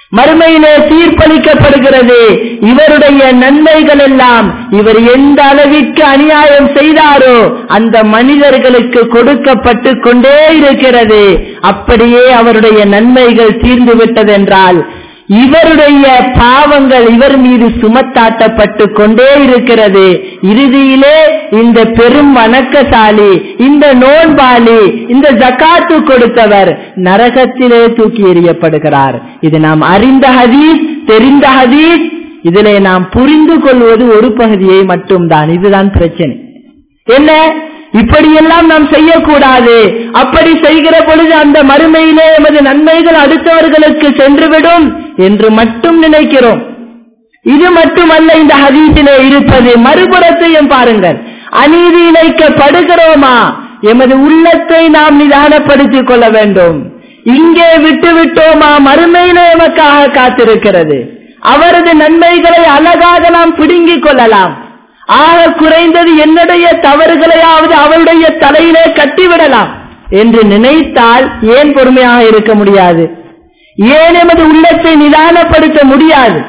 மறுமையிலே தீர்ப்பளிக்கப்படுகிறது இவருடைய நன்மைகள் எல்லாம் இவர் எந்த அளவிற்கு அநியாயம் செய்தாரோ அந்த மனிதர்களுக்கு கொடுக்கப்பட்டு கொண்டே இருக்கிறது அப்படியே அவருடைய நன்மைகள் தீர்ந்து விட்டதென்றால் இவருடைய பாவங்கள் இவர் மீது சுமத்தாட்டப்பட்டு கொண்டே இருக்கிறது இறுதியிலே இந்த பெரும் வணக்கசாலி இந்த நோன்பாளி இந்த ஜக்காத்து கொடுத்தவர் நரகத்திலே தூக்கி எறியப்படுகிறார் இது நாம் அறிந்த ஹதீஸ் தெரிந்த ஹதீஸ் இதிலே நாம் புரிந்து கொள்வது ஒரு பகுதியை மட்டும்தான் இதுதான் பிரச்சனை என்ன இப்படியெல்லாம் நாம் செய்யக்கூடாது அப்படி செய்கிற பொழுது அந்த மறுமையிலே எமது நன்மைகள் அடுத்தவர்களுக்கு சென்றுவிடும் என்று மட்டும் நினைக்கிறோம் இது மட்டுமல்ல இந்த ஹதீஸிலே இருப்பது மறுபுறத்தையும் பாருங்கள் அநீதி இழைக்கப்படுகிறோமா எமது உள்ளத்தை நாம் நிதானப்படுத்திக் கொள்ள வேண்டும் இங்கே விட்டு விட்டோமா மறுமையிலே எமக்காக காத்திருக்கிறது அவரது நன்மைகளை அழகாக நாம் பிடுங்கிக் கொள்ளலாம் ஆக குறைந்தது என்னுடைய தவறுகளையாவது அவருடைய தலையிலே கட்டிவிடலாம் என்று நினைத்தால் ஏன் பொறுமையாக இருக்க முடியாது ஏன் எமது உள்ளத்தை நிதானப்படுத்த முடியாது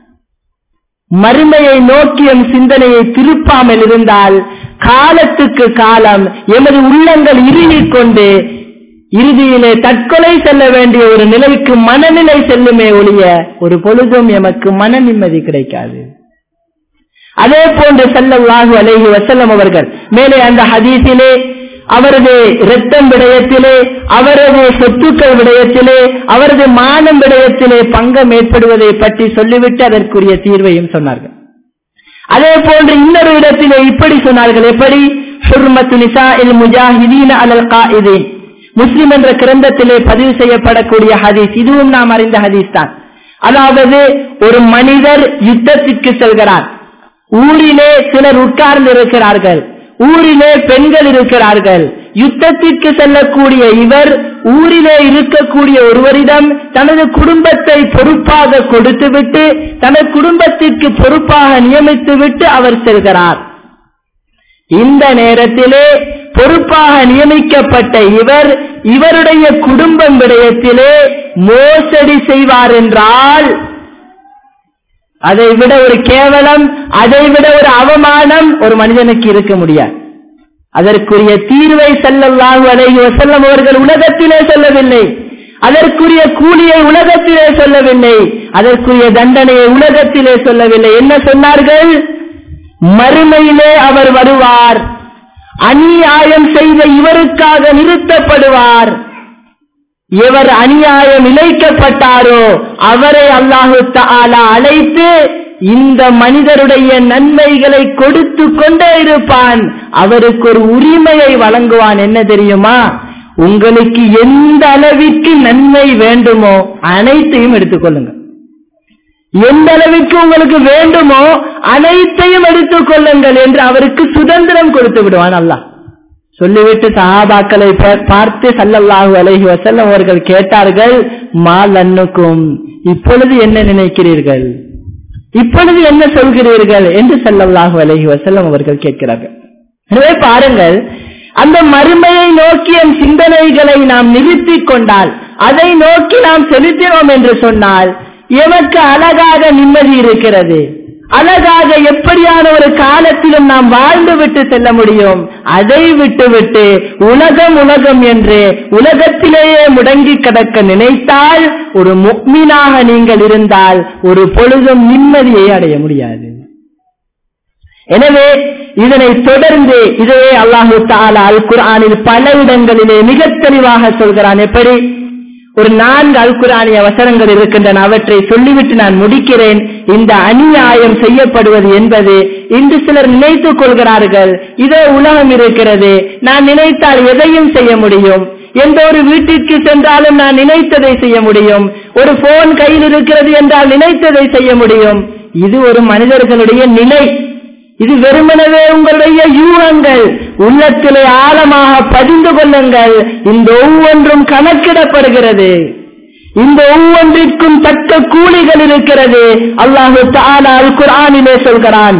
மறுமையை நோக்கிய சிந்தனையை திருப்பாமல் இருந்தால் காலத்துக்கு காலம் எமது உள்ளங்கள் இறுகிக் கொண்டு இறுதியிலே தற்கொலை செல்ல வேண்டிய ஒரு நிலைக்கு மனநிலை செல்லுமே ஒழிய ஒரு பொழுதும் எமக்கு மன நிம்மதி கிடைக்காது அதே போன்று செல்லல்லாஹு அலைஹி வசல்லம் அவர்கள் மேலே அந்த ஹதீஸிலே அவரது இரத்தம் விடயத்திலே அவரது சொத்துக்கள் விடயத்திலே அவரது மானம் விடயத்திலே பங்கம் ஏற்படுவதை பற்றி சொல்லிவிட்டு அதற்குரிய தீர்வையும் சொன்னார்கள் அதே போன்று இன்னொரு இடத்திலே இப்படி சொன்னார்கள் எப்படி ஹுர்மத்து நிசா இல் முஜாஹிதீன அலல் காயிதீன் முஸ்லிம் என்ற கிரந்தத்திலே பதிவு செய்யப்படக்கூடிய ஹதீஸ் இதுவும் நாம் அறிந்த ஹதீஸ் தான் அதாவது ஒரு மனிதர் யுத்தத்திற்கு செல்கிறார் ஊரிலே சிலர் உட்கார்ந்து இருக்கிறார்கள் ஊரிலே பெண்கள் இருக்கிறார்கள் யுத்தத்திற்கு செல்லக்கூடிய இவர் ஊரிலே இருக்கக்கூடிய ஒருவரிடம் தனது குடும்பத்தை பொறுப்பாக கொடுத்துவிட்டு தனது குடும்பத்திற்கு பொறுப்பாக நியமித்துவிட்டு அவர் செல்கிறார் இந்த நேரத்திலே பொறுப்பாக நியமிக்கப்பட்ட இவர் இவருடைய குடும்பம் விடயத்திலே மோசடி செய்வார் என்றால் அதை விட ஒரு கேவலம் அதை விட ஒரு அவமானம் ஒரு மனிதனுக்கு இருக்க முடியாது அதற்குரிய தீர்வை செல்லல்லாஹு அலைஹி வஸல்லம் அவர்கள் உலகத்திலே சொல்லவில்லை அதற்குரிய கூலியை உலகத்திலே சொல்லவில்லை அதற்குரிய தண்டனையை உலகத்திலே சொல்லவில்லை என்ன சொன்னார்கள் மறுமையிலே அவர் வருவார் அநியாயம் செய்த இவருக்காக நிறுத்தப்படுவார் எவர் அநியாயம் இழைக்கப்பட்டாரோ அவரை அல்லாஹு தாலா அழைத்து இந்த மனிதருடைய நன்மைகளை கொடுத்து கொண்டே இருப்பான் அவருக்கு ஒரு உரிமையை வழங்குவான் என்ன தெரியுமா உங்களுக்கு எந்த அளவிற்கு நன்மை வேண்டுமோ அனைத்தையும் எடுத்துக்கொள்ளுங்க எந்த அளவிற்கு உங்களுக்கு வேண்டுமோ அனைத்தையும் எடுத்துக் கொள்ளுங்கள் என்று அவருக்கு சுதந்திரம் கொடுத்து விடுவான் அல்லாஹ் சொல்லிவிட்டு சஹாபாக்களை பார்த்து சல்லல்லாஹு அலைஹி வசல்லம் அவர்கள் கேட்டார்கள் மால் அன்னுக்கும் இப்பொழுது என்ன நினைக்கிறீர்கள் இப்பொழுது என்ன சொல்கிறீர்கள் என்று சல்லல்லாஹு அலைஹி வசல்லம் அவர்கள் கேட்கிறார்கள் எனவே பாருங்கள் அந்த மறுமையை நோக்கிய சிந்தனைகளை நாம் நிறுத்திக் கொண்டால் அதை நோக்கி நாம் செலுத்தினோம் என்று சொன்னால் எமக்கு அழகாக நிம்மதி இருக்கிறது அழகாக எப்படியான ஒரு காலத்திலும் நாம் வாழ்ந்து விட்டு செல்ல முடியும் அதை விட்டுவிட்டு உலகம் உலகம் என்று உலகத்திலேயே முடங்கி கிடக்க நினைத்தால் ஒரு முக்மீனாக நீங்கள் இருந்தால் ஒரு பொழுதும் நிம்மதியை அடைய முடியாது எனவே இதனை தொடர்ந்து இதையே அல்லாஹு தாலா அல் குர்ஆனில் பல இடங்களிலே மிக தெளிவாக சொல்கிறான் எப்படி ஒரு நான்கு அல்குரானிய வசனங்கள் இருக்கின்றன அவற்றை சொல்லிவிட்டு நான் முடிக்கிறேன் இந்த அநியாயம் செய்யப்படுவது என்பது இன்று சிலர் நினைத்துக் கொள்கிறார்கள் இதோ உலகம் இருக்கிறது நான் நினைத்தால் எதையும் செய்ய முடியும் எந்த ஒரு வீட்டிற்கு சென்றாலும் நான் நினைத்ததை செய்ய முடியும் ஒரு போன் கையில் இருக்கிறது என்றால் நினைத்ததை செய்ய முடியும் இது ஒரு மனிதர்களுடைய நிலை இது வெறுமனவே உங்களுடைய யூகங்கள் உள்ளத்திலே ஆழமாக பதிந்து கொள்ளுங்கள் இந்த ஒவ்வொன்றும் கணக்கிடப்படுகிறது இந்த ஒவ்வொன்றிற்கும் தக்க கூலிகள் இருக்கிறது அல்லாஹு தாலா அல் குர்ஆனிலே சொல்கிறான்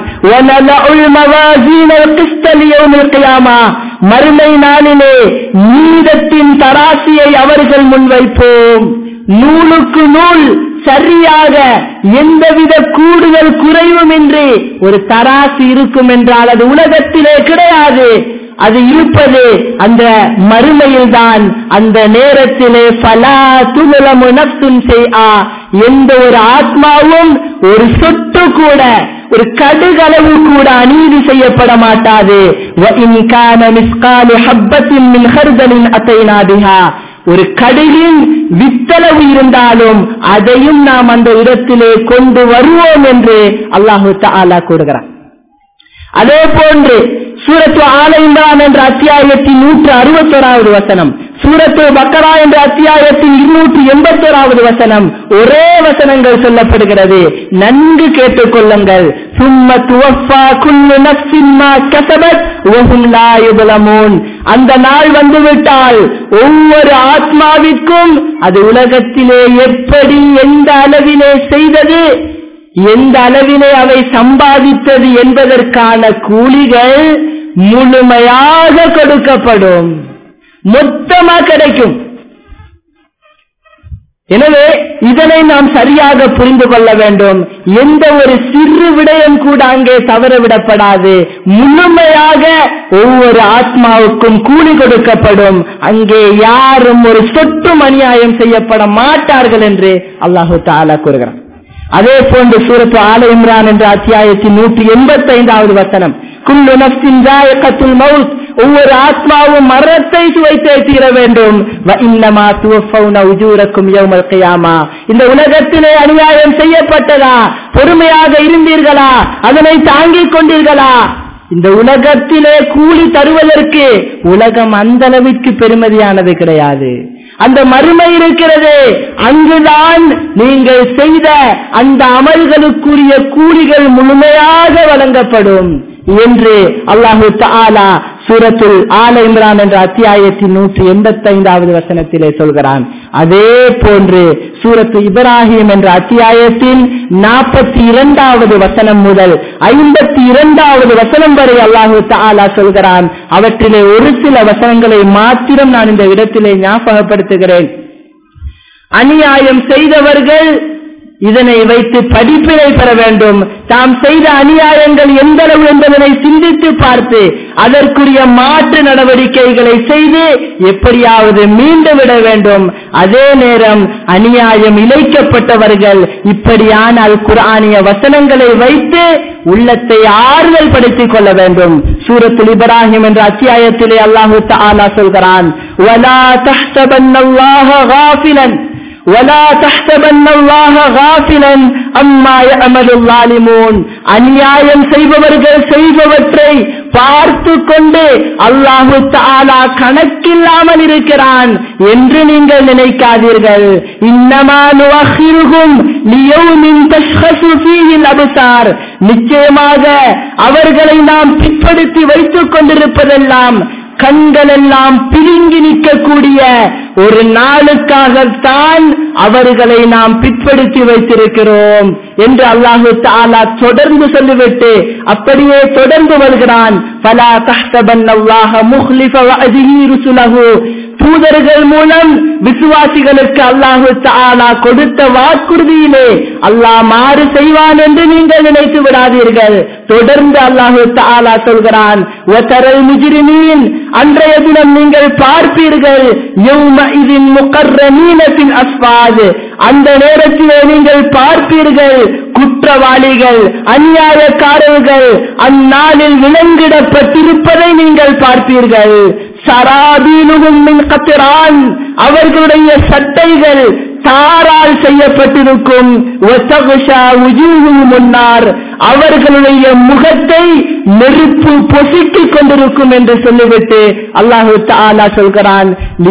மறுமை நாளிலே நீதத்தின் தராசியை அவர்கள் முன்வைப்போம் நூலுக்கு நூல் சரியாக எந்தவித கூடுதல் குறைவுமின்றி ஒரு தராசு இருக்கும் என்றால் அது உலகத்திலே கிடையாது அது இருப்பது அந்த மறுமையில்தான் அந்த நேரத்திலே பலா துலமு நப்சுன் செய்யா எந்த ஒரு ஆத்மாவும் ஒரு சொட்டு கூட ஒரு கடுகளவு கூட அநீதி செய்யப்பட மாட்டாது وَإِنْ كَانَ مِثْقَالُ حَبَّةٍ مِّنْ خَرْدَلٍ أَتَيْنَا بِهَا ஒரு கடுகின் வித்தளவு இருந்தாலும் அதையும் நாம் அந்த இடத்திலே கொண்டு வருவோம் என்று அல்லாஹு தஆலா கூறுகிறார் அதே போன்று சூரத்து ஆல இம்ரான் என்ற அத்தியாயத்தின் நூற்று அறுபத்தோராவது வசனம் சூரத்து பக்கரா என்ற அத்தியாயத்தின் இருநூற்றி எண்பத்தோராவது வசனம் ஒரே வசனங்கள் சொல்லப்படுகிறது நன்கு கேட்டுக்கொள்ளுங்கள் சும்ம துவஃபா குல்லு நஃப்ஸின் மா கஸபத் வஹும் லா யுظلمون அந்த நாள் வந்துவிட்டால் ஒவ்வொரு ஆத்மாவிற்கும் அது உலகத்திலே எப்படி எந்த அளவிலே செய்தது எந்த அளவிலே அவை சம்பாதித்தது என்பதற்கான கூலிகள் முழுமையாக கொடுக்கப்படும் மொத்தமா கிடைக்கும் எனவே இதனை நாம் சரியாக புரிந்து கொள்ள வேண்டும் எந்த ஒரு சிறு விடயம் கூட அங்கே தவறவிடப்படாது முழுமையாக ஒவ்வொரு ஆத்மாவுக்கும் கூலி கொடுக்கப்படும் அங்கே யாரும் ஒரு சொட்டும் அநியாயம் செய்யப்பட மாட்டார்கள் என்று அல்லாஹு தாலா கூறுகிறான் அதே போன்று சூரத்து ஆல இம்ரான் என்ற அத்தியாயத்தின் நூற்றி எண்பத்தி ஐந்தாவது வசனம் குல்லு நஃப்சின் ஜாயகத்துல் மவுத் ஒவ்வொரு ஆத்மாவும் மரணத்தை சுவைத்தே தீர வேண்டும் வ இன்னமா துவஃபௌன உஜூரக்கும் யௌமல் கியாமா இந்த உலகத்திலே அநியாயம் செய்யப்பட்டதா பொறுமையாக இருந்தீர்களா அதனை தாங்கிக் கொண்டீர்களா இந்த உலகத்திலே கூலி தருவதற்கு உலகம் அந்த அளவிற்கு பெருமதியானது கிடையாது அந்த மறுமை இருக்கிறது அங்குதான் நீங்கள் செய்த அந்த அமல்களுக்குரிய கூலிகள் முழுமையாக வழங்கப்படும் என்று அல்லாஹு தாலா சூரத்துல் ஆல இம்ரான் என்ற அத்தியாயத்தின் நூற்றி எண்பத்தி ஐந்தாவது வசனத்திலே சொல்கிறான் அதே போன்று சூரத்து இப்ராஹிம் என்ற அத்தியாயத்தின் நாற்பத்தி இரண்டாவது வசனம் முதல் ஐம்பத்தி இரண்டாவது வசனம் வரை அல்லாஹு தாலா சொல்கிறான் அவற்றிலே ஒரு சில வசனங்களை மாத்திரம் நான் இந்த இடத்திலே ஞாபகப்படுத்துகிறேன் அநியாயம் செய்தவர்கள் இதனை வைத்து படிப்பினை பெற வேண்டும் தாம் செய்த அநியாயங்கள் எந்த அளவு என்பதனை சிந்தித்து பார்த்து அதற்குரிய மாற்று நடவடிக்கைகளை செய்து எப்படியாவது மீண்டு விட வேண்டும் அதே நேரம் அநியாயம் இழைக்கப்பட்டவர்கள் இப்படியானால் குரானிய வசனங்களை வைத்து உள்ளத்தை ஆறுதல் படுத்திக் கொள்ள வேண்டும் சூரத்துல் இப்ராஹிம் என்ற அத்தியாயத்திலே அல்லாஹு தஆலா சொல்கிறான் வலா தஹ்சபன்னல்லாஹ காஃபிலன் ولا تحسبن الله غافلا அம்மா يعمل الظالمون அநியாயம் செய்பவர்கள் செய்பவற்றை பார்த்து கொண்டு அல்லாஹு தாலா கணக்கில்லாமல் இருக்கிறான் என்று நீங்கள் நினைக்காதீர்கள் இன்னமா நுவஹிருகும் லியௌமின் தஷ்ஹசு ஃபீஹில் அப்சார் நிச்சயமாக அவர்களை நாம் பிற்படுத்தி வைத்துக் கொண்டிருப்பதெல்லாம் கண்கள் எல்லாம் பிரிங்கி நிற்கக்கூடிய ஒரு நாளுக்காகத்தான் அவர்களை நாம் பிற்படுத்தி வைத்திருக்கிறோம் என்று அல்லாஹு தாலா தொடர்ந்து சொல்லிவிட்டு அப்படியே தொடர்ந்து வருகிறான் பலா தஹ்தபன் அல்லாஹ முஹ்லிஃப வஅதிஹி ருசுலஹு தூதர்கள் மூலம் விசுவாசிகளுக்கு அல்லாஹு தாலா கொடுத்த வாக்குறுதியிலே அல்லாஹ் மாறு செய்வான் என்று நீங்கள் நினைத்து விடாதீர்கள் தொடர்ந்து அல்லாஹு தாலா சொல்கிறான் ஒத்தரல் முஜிரிமீன் அன்றைய தினம் நீங்கள் பார்ப்பீர்கள் யௌமஇதின் முகர்ரமீனத்தின் அஸ்வாது அந்த நேரத்திலே நீங்கள் பார்ப்பீர்கள் குற்றவாளிகள் அநியாயக்காரர்கள் அந்நாளில் விலங்கிடப்பட்டிருப்பதை நீங்கள் பார்ப்பீர்கள் சராபீனுகும் மின் கத்திரான் அவர்களுடைய சட்டைகள் தாரால் செய்யப்பட்டிருக்கும் முன்னார் அவர்களுடைய முகத்தை நெருப்பு பொசுக்கிக் கொண்டிருக்கும் என்று சொல்லிவிட்டு அல்லாஹு தாலா சொல்கிறான்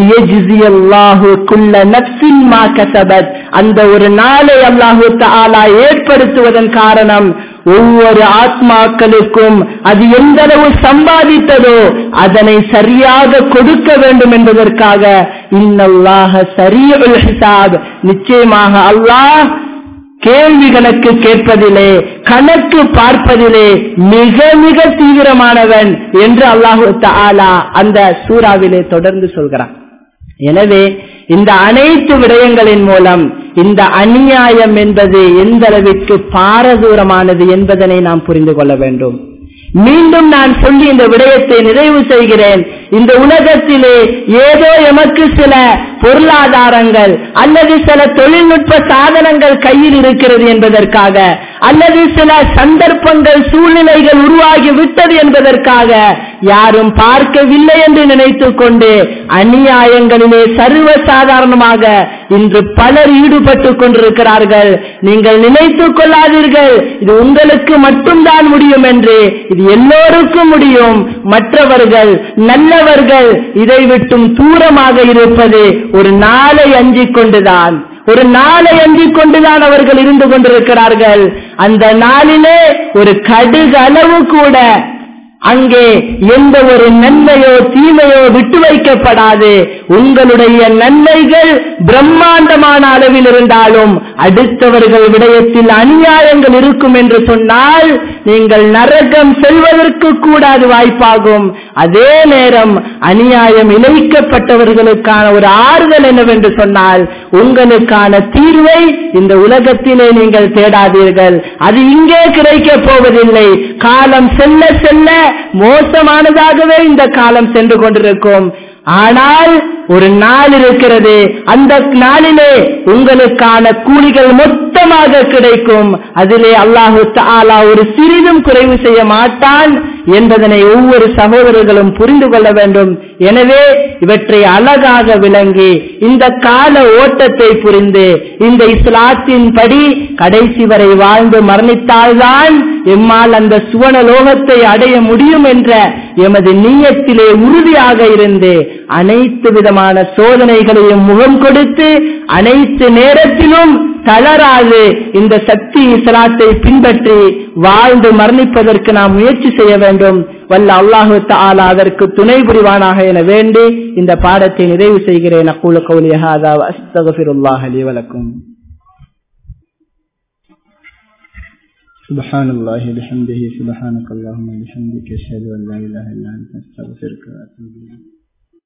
அந்த ஒரு நாளை அல்லாஹு தாலா ஏற்படுத்துவதன் காரணம் ஒவ்வொரு ஆத்மாக்களுக்கும் அது எந்த அளவு சம்பாதித்ததோ அதனை சரியாக கொடுக்க வேண்டும் என்பதற்காக இன்னல்லாக சரியல் ஹிசாப் நிச்சயமாக அல்லாஹ் கேள்வி கணக்கு கேட்பதிலே கணக்கு பார்ப்பதிலே மிக மிக தீவிரமானவன் என்று அல்லாஹு தாலா அந்த சூறாவிலே தொடர்ந்து சொல்கிறான் எனவே இந்த அனைத்து விடயங்களின் மூலம் இந்த அநியாயம் என்பது எந்த அளவிற்கு பாரதூரமானது என்பதனை நாம் புரிந்து கொள்ள வேண்டும் மீண்டும் நான் சொல்லி இந்த விடயத்தை நிறைவு செய்கிறேன் இந்த உலகத்திலே ஏதோ எமக்கு சில பொருளாதாரங்கள் அல்லது சில தொழில்நுட்ப சாதனங்கள் கையில் இருக்கிறது என்பதற்காக அல்லது சில சந்தர்ப்பங்கள் சூழ்நிலைகள் உருவாகி விட்டது என்பதற்காக யாரும் பார்க்கவில்லை என்று நினைத்துக் கொண்டு அநியாயங்களிலே சர்வ சாதாரணமாக இன்று பலர் ஈடுபட்டுக் கொண்டிருக்கிறார்கள் நீங்கள் நினைத்துக் கொள்ளாதீர்கள் இது உங்களுக்கு மட்டும்தான் முடியும் என்று இது எல்லோருக்கும் முடியும் மற்றவர்கள் நல்லவர்கள் இதை விட்டும் தூரமாக இருப்பது ஒரு நாளை அஞ்சிக் கொண்டுதான் ஒரு நாளை அஞ்சிக் கொண்டுதான் அவர்கள் இருந்து கொண்டிருக்கிறார்கள் அந்த நாளிலே ஒரு கடுகு அளவு கூட அங்கே எந்த ஒரு நன்மையோ தீமையோ விட்டு வைக்கப்படாது உங்களுடைய நன்மைகள் பிரம்மாண்டமான அளவில் இருந்தாலும் அடுத்தவர்கள் விடயத்தில் அநியாயங்கள் இருக்கும் என்று சொன்னால் நீங்கள் நரகம் செல்வதற்கு கூட அது வாய்ப்பாகும் அதே நேரம் அநியாயம் இழைக்கப்பட்டவர்களுக்கான ஒரு ஆறுதல் என்னவென்று சொன்னால் உங்களுக்கான தீர்வை இந்த உலகத்திலே நீங்கள் தேடாதீர்கள் அது இங்கே கிடைக்க போவதில்லை காலம் செல்ல செல்ல மோசமானதாகவே இந்த காலம் சென்று கொண்டிருக்கும் ஆனால் ஒரு நாள் இருக்கிறது அந்த நாளிலே உங்களுக்கான கூலிகள் மொத்தமாக கிடைக்கும் அதிலே அல்லாஹு தாலா ஒரு சிறிதும் குறைவு செய்ய மாட்டான் என்பதனை ஒவ்வொரு சகோதரர்களும் புரிந்து கொள்ள வேண்டும் எனவே இவற்றை அழகாக விளங்கி இந்த கால ஓட்டத்தை புரிந்து இந்த இஸ்லாத்தின் படி கடைசி வரை வாழ்ந்து மரணித்தால்தான் எம்மால் அந்த சுவன லோகத்தை அடைய முடியும் என்ற எமது நீயத்திலே உறுதியாக இருந்து அனைத்து விதமான சோதனைகளையும் முகம் கொடுத்து அனைத்து நேரத்திலும் தளராது இந்த சக்தி இஸ்லாத்தை பின்பற்றி வாழ்ந்து மரணிப்பதற்கு நாம் முயற்சி செய்ய வேண்டும் வல்ல அல்லாஹு தாலா அதற்கு துணை புரிவானாக என வேண்டி இந்த பாடத்தை நிறைவு செய்கிறேன் அக்கூல கௌலியஹாதா அஸ்தகஃபிருல்லாஹ் லி வலக்கும் سبحان الله بحمده سبحانك اللهم وبحمدك اشهد ان لا اله الا انت استغفرك واتوب اليك